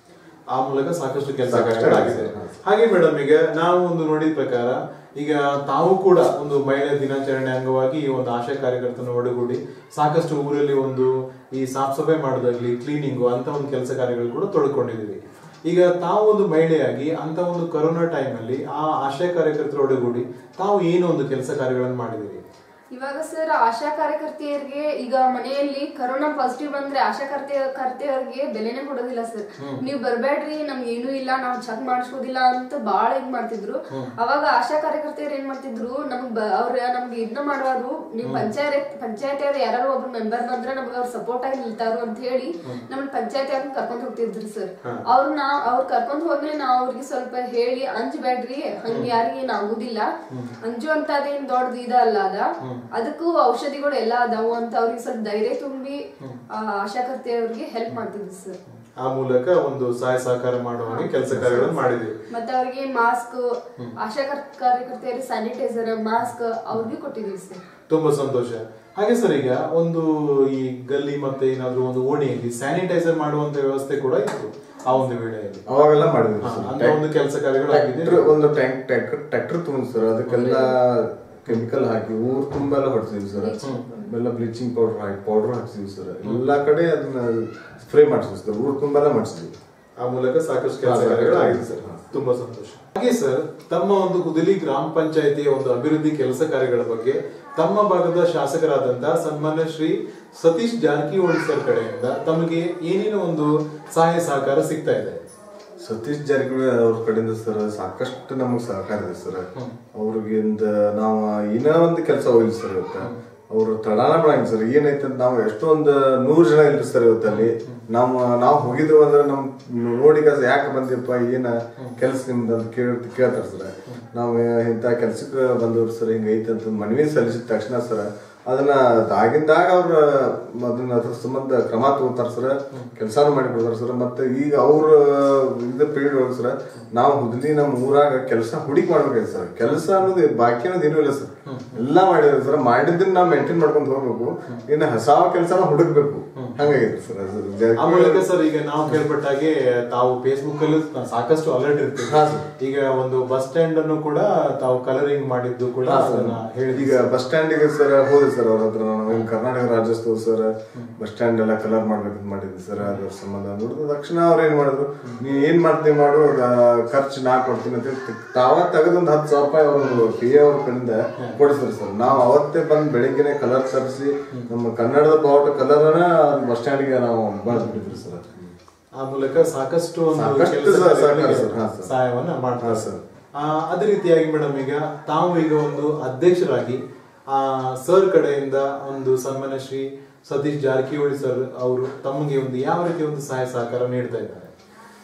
[SPEAKER 1] ಆ ಮೂಲಕ ಸಾಕಷ್ಟು ಕೆಲಸ
[SPEAKER 3] ಸಾಕಷ್ಟು
[SPEAKER 1] ಕಾರ್ಯಗಳಾಗಿದೆ
[SPEAKER 3] ಆಗಿದೆ.
[SPEAKER 1] ಹಾಗೆ ಮೇಡಮ್ ಈಗ ನಾವು ಒಂದು ನೋಡಿದ ಪ್ರಕಾರ ಈಗ ತಾವು ಕೂಡ ಒಂದು ಮಹಿಳಾ ದಿನಾಚರಣೆ ಅಂಗವಾಗಿ ಈ ಒಂದು ಆಶಾ ಕಾರ್ಯಕರ್ತನ ಒಡಗೂಡಿ ಸಾಕಷ್ಟು ಊರಲ್ಲಿ ಒಂದು ಈ ಸಾಫ್ ಸಫಾಯಿ ಮಾಡೋದಾಗ್ಲಿ ಕ್ಲೀನಿಂಗು ಅಂತ ಒಂದು ಕೆಲಸ ಕಾರ್ಯಗಳು ಕೂಡ ತೊಡ್ಕೊಂಡಿದ್ದೀವಿ ಈಗ ತಾವು ಒಂದು ಮಹಿಳೆಯಾಗಿ ಅಂತ ಒಂದು ಕೊರೋನಾ ಟೈಮ್ ಅಲ್ಲಿ ಆ ಆಶಾ ಕಾರ್ಯಕರ್ತರ ಒಡಗೂಡಿ ತಾವು ಏನು ಒಂದು ಕೆಲಸ ಕಾರ್ಯಗಳನ್ನು ಮಾಡಿದಿರಿ
[SPEAKER 2] ಇವಾಗ ಸರ್ ಆಶಾ ಕಾರ್ಯಕರ್ತೆಯರಿಗೆ ಈಗ ಮನೆಯಲ್ಲಿ ಕರೋನಾ ಪಾಸಿಟಿವ್ ಬಂದ್ರೆ ಆಶಾ ಕಾರ್ಯ ಕರ್ತೆಯವ್ರಿಗೆ ಬೆಲೆನೇ ಕೊಡೋದಿಲ್ಲ ಸರ್ ನೀವ್ ಬರ್ಬೇಡ್ರಿ ನಮ್ಗೆ ಏನೂ ಇಲ್ಲ ನಾವು ಚೆಕ್ ಮಾಡಿಸ್ಕೋದಿಲ್ಲ ಅಂತ ಬಾಳ ಇದ್ ಮಾಡ್ತಿದ್ರು ಅವಾಗ ಆಶಾ ಕಾರ್ಯಕರ್ತೆಯರು ಏನ್ ಮಾಡ್ತಿದ್ರು ನಮ್ಗ್ ಬ- ಅವ್ರ ನಮ್ಗೆ ಇದನ್ನ ಮಾಡೋರು ನೀವು ಪಂಚಾಯತ್ ಪಂಚಾಯತ್ ಯಾರು ಒಬ್ರು ಮೆಂಬರ್ ಬಂದ್ರೆ ನಮ್ಗೆ ಅವ್ರು ಸಪೋರ್ಟ್ ಆಗಿ ನಿಲ್ತಾರು ಅಂತ ಹೇಳಿ ನಮ್ ಪಂಚಾಯತ್ ಅವ್ರನ್ನ ಕರ್ಕೊಂಡ್ ಹೋಗ್ತಿದ್ರು ಸರ್ ಅವ್ರನ್ನ ಅವ್ರು ಕರ್ಕೊಂಡ್ ಹೋಗ್ಲಿ ನಾವ್ ಅವ್ರಿಗೆ ಸ್ವಲ್ಪ ಹೇಳಿ ಅಂಜಬೇಡ್ರಿ ಹಂಗ ಯಾರಿಗೆ ಏನ್ ಆಗುದಿಲ್ಲ ಅಂಜು ಅಂತ ಅದೇನ್ ದೊಡ್ಡದು ಇದಲ್ಲ ಅದ ಅದಕ್ಕೂ ಔಷಧಿಗಳು ಎಲ್ಲ ಅದಾವು ಅಂತ ಅವ್ರಿಗೆ ಸ್ವಲ್ಪ ಧೈರ್ಯ ತುಂಬಿ ಆ, ಆಶಾಕರ್ತೆಯವ್ರಿಗೆ ಹೆಲ್ಪ್ ಮಾಡ್ತಿದ್ವಿ ಸರ್
[SPEAKER 1] ಆ ಮೂಲಕ ಒಂದು ಸಹಾಯ ಸಹಕಾರ ಮಾಡುವ ಕೆಲಸ ಕಾರ್ಯಗಳನ್ನು ಮಾಡಿದ್ವಿ
[SPEAKER 2] ಮತ್ತೆ ಅವ್ರಿಗೆ ಮಾಸ್ಕ್ ಆಶಾ ಕರ್- ಕಾರ್ಯಕರ್ತೆಯರಿಗೆ ಸ್ಯಾನಿಟೈಸರ್ ಮಾಸ್ಕ್ ಅವ್ರಿಗೆ ಕೊಟ್ಟಿದೀವಿ ಸರ್
[SPEAKER 1] ತುಂಬಾ ಸಂತೋಷ ಹಾಗೆ ಸರ್ ಈಗ ಒಂದು ಈ ಗಲ್ಲಿ ಮತ್ತೆ ಏನಾದ್ರು ಒಂದು ಓಣಿಯಲ್ಲಿ ಸ್ಯಾನಿಟೈಸರ್ ಮಾಡುವಂತ ವ್ಯವಸ್ಥೆ ಕೂಡ ಇತ್ತು ಆ ಒಂದು ವೇಳೆಯಲ್ಲಿ
[SPEAKER 3] ಅವಾಗೆಲ್ಲ ಮಾಡಿದ್ವಿ
[SPEAKER 1] ಹಾ,
[SPEAKER 3] ಸರ್
[SPEAKER 1] ಅಂತ ಒಂದು ಕೆಲಸ ಕಾರ್ಯಗಳು ಆಗಿದೆ
[SPEAKER 3] ಟ್ರ್ಯಾಕ್ಟರ್ ಒಂದು ಟ್ಯಾಂಕ್ ಟ್ರ್ಯಾಕ್ಟರ್ ಟ್ರ್ಯಾಕ್ಟರ್ ತುಂಬ ಸರ್ ಅದಕ್ಕೆಲ್ಲ ಕೆಮಿಕಲ್ ಹಾಕಿ ಊರ್ ತುಂಬ ಎಲ್ಲ ಹೊಡ್ಸಿದ್ವಿ ಸರ್ ಎಲ್ಲ ಬ್ಲೀಚಿಂಗ್ ಪೌಡರ್ ಹಾಕಿ ಪೌಡರ್ ಹಾಕ್ಸಿದ್ವಿ ಸರ್ ಎಲ್ಲಾ ಕಡೆ ಅದನ್ನ ಸ್ಪ್ರೇ ಮಾಡಿಸಿದ್ವಿ ಸರ್ ಊರ್ ತುಂಬ ಎಲ್ಲ ಮಾಡಿಸಿದ್ವಿ
[SPEAKER 1] ಆ ಮೂಲಕ ಸಾಕಷ್ಟು ಕೆಲಸ ಕಾರ್ಯಗಳು ಆಗಿದೆ ಸರ್ ತುಂಬಾ ಸಂತೋಷ ಹಾಗೆ ಸರ್ ತಮ್ಮ ಒಂದು ಕುದಲಿ ಗ್ರಾಮ ಪಂಚಾಯತಿಯ ಒಂದು ಅಭಿವೃದ್ಧಿ ಕೆಲಸ ಕಾರ್ಯಗಳ ಬಗ್ಗೆ ತಮ್ಮ ಭಾಗದ ಶಾಸಕರಾದಂತಹ ಸನ್ಮಾನ್ಯ ಶ್ರೀ ಸತೀಶ್ ಜಾರಕಿಹೊಳಿ ಸರ್ ಕಡೆಯಿಂದ ತಮಗೆ ಏನೇನು ಒಂದು ಸಹಾಯ ಸಹಕಾರ ಸಿಗ್ತಾ ಇದೆ
[SPEAKER 3] ಸತೀಶ್ ಜಾರಕಿಹೊಳಿ ಅವ್ರ ಕಡೆಯಿಂದ ಸರ್ ಸಾಕಷ್ಟು ನಮಗೆ ಸಹಕಾರ ಇದೆ ಸರ್ ಅವ್ರಿಗಿಂದ ನಾವು ಏನೋ ಒಂದು ಕೆಲಸ ಹೋಗಿಲ್ಲ ಸರ್ ಇವತ್ತ ಅವ್ರು ತಡಾನ ಬಿಡಂಗಿಲ್ಲ ಸರ್ ಏನೈತೆ ಅಂತ ನಾವು ಎಷ್ಟೊಂದು ನೂರು ಜನ ಇಲ್ರಿ ಸರ್ ಇವತ್ತಲ್ಲಿ ನಾವು ನಾವು ಹೋಗಿದ್ವು ಅಂದ್ರೆ ನಮ್ ನೋಡಿ ಕಸ ಯಾಕೆ ಬಂದಿಪ್ಪ ಏನ ಕೆಲ್ಸ ನಿಮ್ದು ಅಂತ ಕೇಳ ಕೇಳ್ತಾರ ಸರ್ ನಾವು ಇಂಥ ಕೆಲ್ಸಕ್ಕೆ ಬಂದವ್ರು ಸರ್ ಹಿಂಗೈತೆ ಅಂತ ಮನವಿ ಸಲ್ಲಿಸಿದ ತಕ್ಷಣ ಸರ್ ಅದನ್ನ ಆಗಿಂದಾಗ ಅವ್ರ ಅದನ್ನ ಅದ್ರ ಸಂಬಂಧ ಕ್ರಮ ತಗೋತಾರ ಸರ್ ಕೆಲಸಾನು ಮಾಡಿ ಕೊಡ್ತಾರ ಸರ್ ಮತ್ತೆ ಈಗ ಅವ್ರ ಇದು ಪೀರಿಯಡ್ ಒಳಗೆ ಸರ್ ನಾವು ಹುದ್ಲಿ ನಮ್ಮ ಊರಾಗ ಕೆಲಸ ಹುಡುಕಿ ಮಾಡ್ಬೇಕಾಯ್ತು ಸರ್ ಕೆಲಸ ಅನ್ನೋದು ಬಾಕಿ ಅನ್ನೋದು ಏನೂ ಇಲ್ಲ ಸರ್ ಎಲ್ಲಾ ಮಾಡಿದ್ರು ಸರ್ ಮಾಡಿದ್ದನ್ನ ನಾವು ಮೇಂಟೈನ್ ಮಾಡ್ಕೊಂಡು ಹೋಗ್ಬೇಕು ಇನ್ನು ಹೊಸ ಕೆಲಸನ ಹುಡುಕ್ಬೇಕು ಹಂಗಾಗೈತೆ ಸರ್ ಅದು
[SPEAKER 1] ಆ
[SPEAKER 3] ಜಾರಕಿಹೊಳಿ-
[SPEAKER 1] ಮೂಲಕ ಸರ್ ಈಗ ನಾವು ಕೇಳ್ಪಟ್ಟಾಗೆ ತಾವು ಫೇಸ್ಬುಕ್ ಅಲ್ಲಿ ಸಾಕಷ್ಟು ಅಲರ್ಟ್ ಇರ್ತೀವಿ
[SPEAKER 3] ಹಾ, ಸರ್.
[SPEAKER 1] ಈಗ ಒಂದು ಬಸ್ ಸ್ಟ್ಯಾಂಡ್ ಅನ್ನು ಕೂಡ ತಾವು ಕಲರಿಂಗ್ ಮಾಡಿದ್ದು ಕೂಡ
[SPEAKER 3] ಹಾ, ಸರ್.
[SPEAKER 1] ಅದನ್ನ ಹೇಳಿದ್ವಿ
[SPEAKER 3] ಈಗ ಬಸ್ ಸ್ಟ್ಯಾಂಡಿಗೆ ಸರ್ ಹೋದೆ ಸರ್ ಅವ್ರ ಹತ್ರ ನಾನು ಹಿಂಗ್ Karnataka Rajyotsava sir bus stand ಎಲ್ಲ ಕಲರ್ ಮಾಡ್ಬೇಕಂತ ಮಾಡಿದ್ದೆ ಸರ್ ಅದ್ರ ಸಂಬಂಧ ನೋಡಿದ ತಕ್ಷಣ ಅವ್ರು ಏನ್ ಮಾಡಿದ್ರು ನೀ ಏನ್ ಮಾಡ್ತೀವಿ ಮಾಡು ಆ, ಖರ್ಚು ನಾ ಕೊಡ್ತೀನಿ ಅಂತ ಹೇಳಿ ತಾವ ತೆಗೆದೊಂದು ಹತ್ತು ಸಾವಿರ ರೂಪಾಯಿ ಅವರು ಪಿ ಎ ಅವ್ರ ಕಡೆಯಿಂದ ಕೊಡಿಸ್ತಾರೆ ಸರ್ ನಾವು ಅವತ್ತೇ ಬಂದು ಬೆಳಿಗ್ಗೆನೆ ಕಲರ್ ತರಿಸಿ ನಮ್ಮ ಕನ್ನಡದ ಬಾವುಟ ಕಲರ್ನ ಬಸ್ ಸ್ಟ್ಯಾಂಡ್ಗೆ ನಾವು ಬಳಸ್ಬಿಟ್ಟಿದ್ವಿ ಸರ್
[SPEAKER 1] ಆ ಮೂಲಕ ಸಾಕಷ್ಟು ಒಂದು
[SPEAKER 3] ಸಾಕಷ್ಟು
[SPEAKER 1] ಕೆಲಸ
[SPEAKER 3] ಸಹ ಸಹಕಾರ
[SPEAKER 1] ಕಾರ್ಯಗಳಿಗೆ
[SPEAKER 3] ಸರ್, ಹಾ, ಸರ್.
[SPEAKER 1] ಸಹಾಯವನ್ನ ಮಾಡ್ತಾರೆ
[SPEAKER 3] ಹಾ, ಸರ್.
[SPEAKER 1] ಆ, ಅದೇ ರೀತಿಯಾಗಿ ಮೇಡಮ್ ಈಗ ತಾವು ಈಗ ಒಂದು ಅಧ್ಯಕ್ಷರಾಗಿ ಆ ಸರ್ ಕಡೆಯಿಂದ ಒಂದು ಸನ್ಮಾನ್ಯ ಶ್ರೀ ಸತೀಶ್ ಜಾರಕಿಹೊಳಿ ಸರ್ ಅವರು ತಮಗೆ ಒಂದು ಯಾವ ರೀತಿ ಒಂದು ಸಹಾಯ ಸಹಕಾರ ನೀಡ್ತಾ ಇದ್ದಾರೆ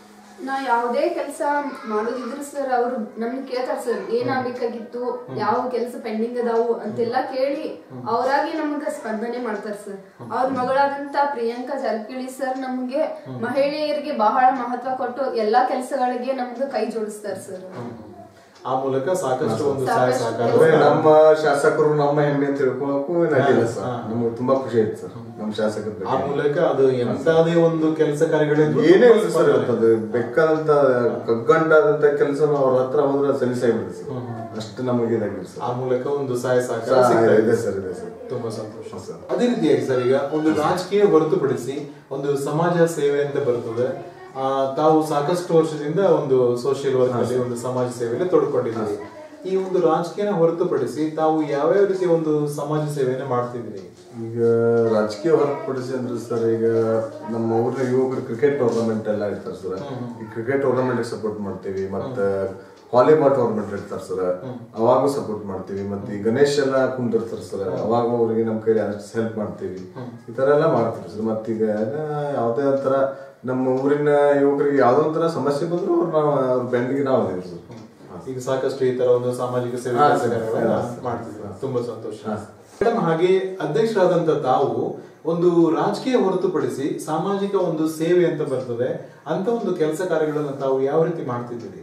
[SPEAKER 2] ನಾ ಯಾವುದೇ ಕೆಲಸ ಮಾಡೋದಿದ್ರು ಸರ್ ಅವ್ರು ನಮ್ಗೆ ಕೇಳ್ತಾರ ಸರ್ ಏನಾಗ್ಬೇಕಾಗಿತ್ತು ಯಾವ ಕೆಲಸ ಪೆಂಡಿಂಗ್ ಅದಾವು ಅಂತೆಲ್ಲ ಕೇಳಿ ಅವರಾಗಿ ನಮ್ಗ ಸ್ಪಂದನೆ ಮಾಡ್ತಾರ ಸರ್ ಅವ್ರ ಮಗಳಾದಂತ ಪ್ರಿಯಾಂಕಾ ಜಾರಕಿಹೊಳಿ ಸರ್ ನಮ್ಗೆ ಮಹಿಳೆಯರಿಗೆ ಬಹಳ ಮಹತ್ವ ಕೊಟ್ಟು ಎಲ್ಲಾ ಕೆಲಸಗಳಿಗೆ ನಮ್ಗೆ ಕೈ ಜೋಡಿಸ್ತಾರ ಸರ್
[SPEAKER 1] ಆ ಮೂಲಕ ಸಾಕಷ್ಟು ಒಂದು ಸಹಾಯ
[SPEAKER 2] ಸಾಕಷ್ಟು
[SPEAKER 1] ಸಹಕಾರ
[SPEAKER 3] ಅಂದ್ರೆ ನಮ್ಮ ಶಾಸಕರು ನಮ್ಮ ಹೆಮ್ಮೆ ಅಂತ ತಿಳ್ಕೊಳಕ್ಕೂ ನಡೀಲ್ಲ ಸರ್ ನಮ್ಗೆ ತುಂಬಾ ಖುಷಿ ಆಯ್ತು ಸರ್ ನಮ್ಮ ಶಾಸಕರ
[SPEAKER 1] ಆ
[SPEAKER 3] ಬಗ್ಗೆ
[SPEAKER 1] ಮೂಲಕ ಅದು ಎಂತಾದೇ ಒಂದು ಕೆಲಸ ಕಾರ್ಯಗಳಿದ್ರು
[SPEAKER 3] ಏನೇ ಇಲ್ಲ ಸರ್ ಅದು ಬೇಕಾದಂತ ಕಗ್ಗಂಟಾದಂತ ಕೆಲಸ ಅವ್ರ ಹತ್ರ ಹೋದ್ರೆ ಸಲ್ಲಿಸಾಗ್ಬಿಡುತ್ತೆ ಸರ್ ಅಷ್ಟು ನಮಗೆ ಇದಾಗಿದೆ
[SPEAKER 1] ಆ
[SPEAKER 3] ಸರ್
[SPEAKER 1] ಮೂಲಕ ಒಂದು ಸಹಾಯ ಸಹಕಾರ
[SPEAKER 3] ಸಹ
[SPEAKER 1] ಸಿಗ್ತಾ
[SPEAKER 3] ಇದೆ
[SPEAKER 1] ಇದೆ
[SPEAKER 3] ಸರ್ ಇದೆ ಸರ್
[SPEAKER 1] ತುಂಬಾ ಸಂತೋಷ
[SPEAKER 3] ಹೌದು ಸರ್.
[SPEAKER 1] ಅದೇ ರೀತಿಯಾಗಿ ಸರ್ ಈಗ ಒಂದು ರಾಜಕೀಯ ಹೊರತುಪಡಿಸಿ ಒಂದು ಸಮಾಜ ಸೇವೆ ಅಂತ ಬರ್ತದೆ ಆ, ತಾವು ಸಾಕಷ್ಟು ವರ್ಷದಿಂದ ಒಂದು ಸೋಷಿಯಲ್ ವರ್ಕ್ ಅಲ್ಲಿ ಒಂದು ಸಮಾಜ ಸೇವೆಯಲ್ಲಿ ತೊಡ್ಕೊಂಡಿದ್ದೀರಿ ಈ ಒಂದು ರಾಜಕೀಯನ ಹೊರತುಪಡಿಸಿ ತಾವು ಯಾವ್ಯಾವ ರೀತಿಯ ಒಂದು ಸಮಾಜ ಸೇವೆಯನ್ನ ಮಾಡ್ತಿದ್ರಿ
[SPEAKER 3] ಈಗ ರಾಜಕೀಯ ಹೊರತುಪಡಿಸಿ ಅಂದ್ರೆ ಸರ್ ಈಗ ನಮ್ಮ ಊರಿನ ಯುವಕರು ಕ್ರಿಕೆಟ್ ಟೂರ್ನಮೆಂಟ್ ಎಲ್ಲ ಇರ್ತಾರೆ ಸರ್ ಈ ಕ್ರಿಕೆಟ್ ಟೂರ್ನಮೆಂಟ್ ಸಪೋರ್ಟ್ ಮಾಡ್ತೀವಿ ಮತ್ತೆ ವಾಲಿಬಾಲ್ ಟೂರ್ನಮೆಂಟ್ ಇರ್ತಾರೆ ಸರ್ ಅವಾಗೂ ಸಪೋರ್ಟ್ ಮಾಡ್ತೀವಿ ಮತ್ತೆ ಈ ಗಣೇಶ್ ಎಲ್ಲ ಕುಂದಿರ್ತಾರೆ ಸರ್ ಅವಾಗ ಅವ್ರಿಗೆ ನಮ್ಮ ಕೈಲಿ ಆದಷ್ಟು ಹೆಲ್ಪ್ ಮಾಡ್ತೀವಿ ಈ ತರ ಎಲ್ಲ ಮಾಡ್ತೀವಿ ಸರ್ ಮತ್ತೀಗ ಯಾವುದೇ ಒಂಥರ ನಮ್ಮ ಊರಿನ ಯುವಕರಿಗೆ ಯಾವ್ದೋ ಒಂಥರ ಸಮಸ್ಯೆ ಬಂದ್ರು ಅವ್ರು ನಾವು ಅವ್ರ ಬೆನ್ನಿಗೆ ನಾವು ಅದೇವಿ ಸರ್
[SPEAKER 1] ಈಗ ಸಾಕಷ್ಟು ಈ ತರ ಒಂದು ಸಾಮಾಜಿಕ ಸೇವೆ
[SPEAKER 3] ಹಾ,
[SPEAKER 1] ಕೆಲಸ
[SPEAKER 3] ಸರ್.
[SPEAKER 1] ಕಾರ್ಯಗಳನ್ನ
[SPEAKER 3] ಹಾ, ಸರ್.
[SPEAKER 1] ಮಾಡ್ತಿದ್ದೀರಾ ತುಂಬಾ ಸಂತೋಷ
[SPEAKER 3] ಹಾ.
[SPEAKER 1] ಮೇಡಮ್ ಹಾಗೆ ಅಧ್ಯಕ್ಷರಾದಂತ ತಾವು ಒಂದು ರಾಜಕೀಯ ಹೊರತುಪಡಿಸಿ ಸಾಮಾಜಿಕ ಒಂದು ಸೇವೆ ಅಂತ ಬರ್ತದೆ ಅಂತ ಒಂದು ಕೆಲಸ ಕಾರ್ಯಗಳನ್ನ ತಾವು ಯಾವ ರೀತಿ ಮಾಡ್ತಿದ್ದೀರಿ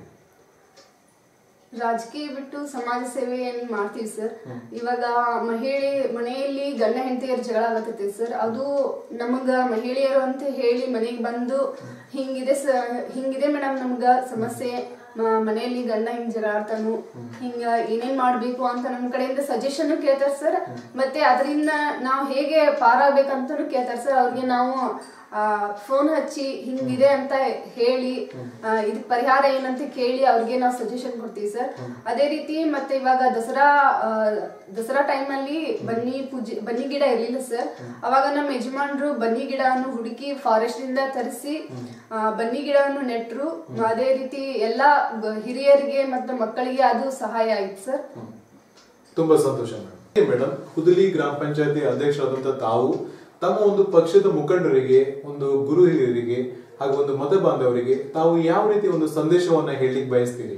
[SPEAKER 2] ರಾಜಕೀಯ ಬಿಟ್ಟು ಸಮಾಜ ಸೇವೆ ಏನ್ ಮಾಡ್ತೀವಿ ಸರ್ ಇವಾಗ ಮಹಿಳೆ ಮನೆಯಲ್ಲಿ ಗಂಡ ಹೆಂಡತಿಯರ ಜಗಳ ಆಗತ್ತೈತಿ ಸರ್ ಅದು ನಮಗ ಮಹಿಳೆಯರು ಅಂತ ಹೇಳಿ ಮನೆಗೆ ಬಂದು ಹಿಂಗಿದೆ ಸ ಹಿಂಗಿದೆ ಮೇಡಮ್ ನಮ್ಗ ಸಮಸ್ಯೆ ಮ- ಮನೆಯಲ್ಲಿ ಗಂಡ ಹಿಂಗ್ ಜಗಳ ಆಡ್ತಾನು ಹಿಂಗ ಏನೇನ್ ಮಾಡ್ಬೇಕು ಅಂತ ನಮ್ ಕಡೆಯಿಂದ ಸಜೆಷನ್ ಕೇಳ್ತಾರ ಸರ್ ಮತ್ತೆ ಅದರಿಂದ ನಾವು ಹೇಗೆ ಪಾರಾಗ್ಬೇಕಂತನೂ ಕೇಳ್ತಾರ ಸರ್ ಅವ್ರಿಗೆ ನಾವು ಫೋನ್ ಹಚ್ಚಿ ಹಿಂಗಿದೆ ಅಂತ ಹೇಳಿ ಇದಕ್ ಪರಿಹಾರ ಏನಂತ ಕೇಳಿ ಅವ್ರಿಗೆ ನಾವು ಸಜೆಷನ್ ಕೊಡ್ತೀವಿ ಸರ್ ಅದೇ ರೀತಿ ಮತ್ತೆ ಇವಾಗ ದಸರಾ ಆ, ದಸರಾ ಟೈಮ್ ಅಲ್ಲಿ ಬನ್ನಿ ಪೂಜೆ ಬನ್ನಿ ಗಿಡ ಇರ್ಲಿಲ್ಲ ಸರ್ ಅವಾಗ ನಮ್ಮ ಯಜಮಾನ್ರು ಬನ್ನಿ ಗಿಡವನ್ನು ಹುಡುಕಿ ಫಾರೆಸ್ಟ್ ಇಂದ ತರಿಸಿ ಬನ್ನಿ ಗಿಡವನ್ನು ನೆಟ್ರು ಅದೇ ರೀತಿ ಎಲ್ಲಾ ಗ- ಹಿರಿಯರಿಗೆ ಮತ್ತು ಮಕ್ಕಳಿಗೆ ಅದು ಸಹಾಯ ಆಯ್ತು ಸರ್
[SPEAKER 1] ತುಂಬಾ ಸಂತೋಷ ಮೇಡಮ್ ಮೇಡಮ್ ಹುದಲಿ ಗ್ರಾಮ ಪಂಚಾಯತಿ ಅಧ್ಯಕ್ಷರಾದಂತ ತಾವು ತಮ್ಮ ಒಂದು ಪಕ್ಷದ ಮುಖಂಡರಿಗೆ ಒಂದು ಗುರು ಹಿರಿಯರಿಗೆ ಹಾಗೂ ಒಂದು ಮತ ಬಾಂಧವರಿಗೆ ತಾವು ಯಾವ ರೀತಿ ಒಂದು ಸಂದೇಶವನ್ನ ಹೇಳಲಿಕ್ಕೆ ಬಯಸ್ತೀರಿ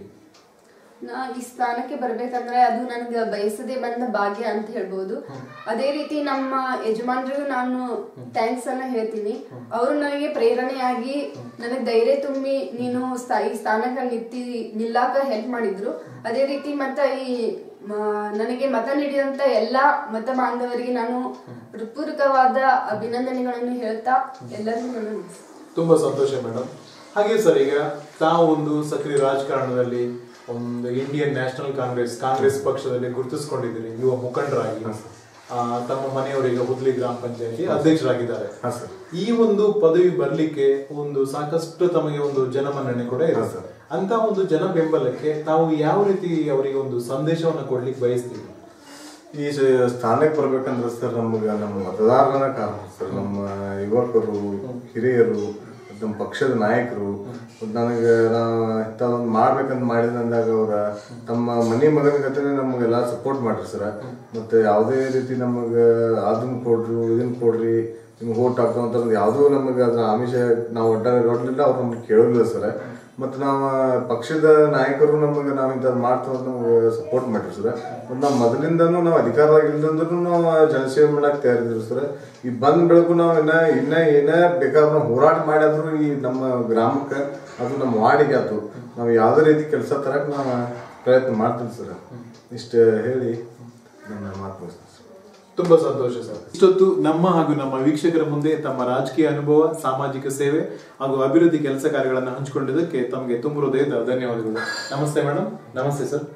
[SPEAKER 2] ನಾ ಈ ಸ್ಥಾನಕ್ಕೆ ಬರ್ಬೇಕಂದ್ರೆ ಅದು ನನ್ಗೆ ಬಯಸದೆ ಬಂದ ಭಾಗ್ಯ ಅಂತ ಹೇಳ್ಬೋದು ಅದೇ ರೀತಿ ನಮ್ಮ ಯಜಮಾನ್ರಿಗೂ ನಾನು ಥ್ಯಾಂಕ್ಸ್ ಅನ್ನ ಹೇಳ್ತೀನಿ ಅವರು ನನಗೆ ಪ್ರೇರಣೆಯಾಗಿ ನನಗೆ ಧೈರ್ಯ ತುಂಬಿ ನೀನು ಸ್ಥಾ- ಈ ಸ್ಥಾನಕ್ಕೆ ನಿಂತಿ ನಿಲ್ಲಾಕ ಹೆಲ್ಪ್ ಮಾಡಿದ್ರು ಅದೇ ರೀತಿ ಮತ್ತ ಈ ಮ- ನನಗೆ ಮತ ನೀಡಿದಂತ ಎಲ್ಲಾ ಮತ ಬಾಂಧವರಿಗೆ ನಾನು ಹೃತ್ಪೂರ್ವಕವಾದ ಅಭಿನಂದನೆಗಳನ್ನು ಹೇಳ್ತಾ ಎಲ್ಲರಿಗೂ ನಾನು
[SPEAKER 1] ತುಂಬಾ ಸಂತೋಷ ಮೇಡಮ್ ಹಾಗೆ ಸರ್ ಈಗ ತಾವು ಒಂದು ಸಕ್ರಿಯ ರಾಜಕಾರಣದಲ್ಲಿ ಒಂದು ಇಂಡಿಯನ್ ನ್ಯಾಷನಲ್ ಕಾಂಗ್ರೆಸ್ ಕಾಂಗ್ರೆಸ್ ಪಕ್ಷದಲ್ಲಿ ಗುರುತಿಸಿಕೊಂಡಿದ್ದೀರಿ ಯುವ ಮುಖಂಡರಾಗಿ ಆ, ತಮ್ಮ ಮನೆಯವರಿಗೆ ಹುದ್ಲಿ ಗ್ರಾಮ ಪಂಚಾಯತಿ ಅಧ್ಯಕ್ಷರಾಗಿದ್ದಾರೆ
[SPEAKER 3] ಹಾ ಸರ್
[SPEAKER 1] ಈ ಒಂದು ಪದವಿ ಬರ್ಲಿಕ್ಕೆ ಒಂದು ಸಾಕಷ್ಟು ತಮಗೆ ಒಂದು ಜನಮನ್ನಣೆ ಕೂಡ ಇದೆ
[SPEAKER 3] ಹಾ, ಸರ್.
[SPEAKER 1] ಅಂತ ಒಂದು ಜನ ಬೆಂಬಲಕ್ಕೆ ತಾವು ಯಾವ ರೀತಿ ಅವರಿಗೆ ಒಂದು ಸಂದೇಶವನ್ನ ಕೊಡ್ಲಿಕ್ಕೆ ಬಯಸ್ತೀವಿ
[SPEAKER 3] ಈ ಸ- ಸ್ಥಾನಕ್ಕೆ ಬರ್ಬೇಕಂದ್ರೆ ಸರ್ ನಮ್ಗೆ ನಮ್ಮ ಮತದಾರನ ಕಾರಣ ಸರ್ ನಮ್ಮ ಯುವಕರು ಹಿರಿಯರು ಮತ್ತ್ ನಮ್ಮ ಪಕ್ಷದ ನಾಯಕರು ಮತ್ತ್ ನನಗೆ ನಾವು ಇಂಥದೊಂದು ಮಾಡ್ಬೇಕಂತ ಮಾಡಿದಂದಾಗ ಅವ್ರ ತಮ್ಮ ಮನೆ ಮಗನ ಗತಿನೇ ನಮಗೆಲ್ಲ ಸಪೋರ್ಟ್ ಮಾಡ್ರಿ ಸರ್ ಮತ್ತೆ ಯಾವುದೇ ರೀತಿ ನಮಗೆ ಅದನ್ನ ಕೊಡ್ರು ಇದನ್ನ ಕೊಡ್ರಿ ನಿಮ್ಗೆ ಓಟ್ ಹಾಕುವಂತ ಯಾವುದೂ ನಮಗೆ ಅದ್ರ ಆಮಿಷ ನಾವು ಒಡ್ಡ ನೋಡ್ಲಿಲ್ಲ ಅವ್ರು ನಮ್ಗೆ ಕೇಳಲಿಲ್ಲ ಸರ್ ಮತ್ತು ನಾವು ಪಕ್ಷದ ನಾಯಕರು ನಮಗೆ ನಾವು ಇಂಥದ್ದು ಮಾಡ್ತೀವಿ ಅಂತ ನಮ್ಗೆ ಸಪೋರ್ಟ್ ಮಾಡಿರಿ ಸರ್ ಮತ್ತು ನಾವು ಮೊದಲಿಂದನೂ ನಾವು ಅಧಿಕಾರವಾಗಿಲ್ಲದಂದ್ರೂ ನಾವು ಜನಸೇವೆ ಮಾಡಕ್ಕೆ ತಯಾರಿದ್ದೀವಿ ಸರ್ ಈ ಬಂದ ಬೆಳಕು ನಾವು ಇನ್ನ ಇನ್ನ ಏನೇ ಬೇಕಾದ್ರೂ ನಾವು ಹೋರಾಟ ಮಾಡಿದ್ರು ಈ ನಮ್ಮ ಗ್ರಾಮಕ್ಕೆ ಅದು ನಮ್ಮ ವಾರ್ಡಿಗೆ ಆಯ್ತು ನಾವು ಯಾವುದೇ ರೀತಿ ಕೆಲಸ ತರಕ್ಕೆ ನಾವು ಪ್ರಯತ್ನ ಮಾಡ್ತೀವಿ ಸರ್ ಇಷ್ಟು ಹೇಳಿ ನನ್ನ ಮಾತು ಮುಗಿಸ್ತೀನಿ ಸರ್
[SPEAKER 1] ತುಂಬಾ ಸಂತೋಷ ಸರ್ ಇಷ್ಟೊತ್ತು ನಮ್ಮ ಹಾಗೂ ನಮ್ಮ ವೀಕ್ಷಕರ ಮುಂದೆ ತಮ್ಮ ರಾಜಕೀಯ ಅನುಭವ ಸಾಮಾಜಿಕ ಸೇವೆ ಹಾಗೂ ಅಭಿವೃದ್ಧಿ ಕೆಲಸ ಕಾರ್ಯಗಳನ್ನು ಹಂಚಿಕೊಂಡಿದ್ದಕ್ಕೆ ತಮಗೆ ತುಂಬ ಹೃದಯದ ಧನ್ಯವಾದಗಳು ನಮಸ್ತೆ ಮೇಡಮ್ ನಮಸ್ತೆ ಸರ್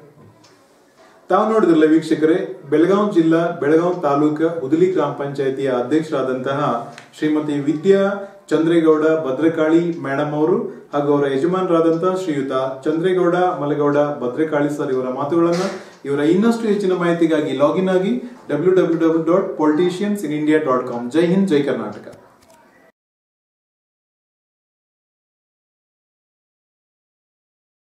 [SPEAKER 1] ತಾವು ನೋಡಿದ್ರಲ್ಲ ವೀಕ್ಷಕರೇ ಬೆಳಗಾವಿ ಜಿಲ್ಲಾ ಬೆಳಗಾವಿ ತಾಲೂಕು ಉದಲಿ ಗ್ರಾಮ ಪಂಚಾಯಿತಿಯ ಅಧ್ಯಕ್ಷರಾದಂತಹ ಶ್ರೀಮತಿ ವಿದ್ಯಾ ಚಂದ್ರೇಗೌಡ ಭದ್ರಕಾಳಿ ಮೇಡಮ್ ಅವರು ಹಾಗೂ ಅವರ ಯಜಮಾನರಾದಂತಹ ಶ್ರೀಯುತ ಚಂದ್ರೇಗೌಡ ಮಲಗೌಡ ಭದ್ರಕಾಳಿ ಸರ್ ಇವರ ಮಾತುಗಳನ್ನ ಇವರ ಇನ್ನಷ್ಟು ಹೆಚ್ಚಿನ ಮಾಹಿತಿಗಾಗಿ ಲಾಗಿನ್ ಆಗಿ W W W dot politicians in India dot com ಜೈ ಹಿಂದ್ ಜೈ ಕರ್ನಾಟಕ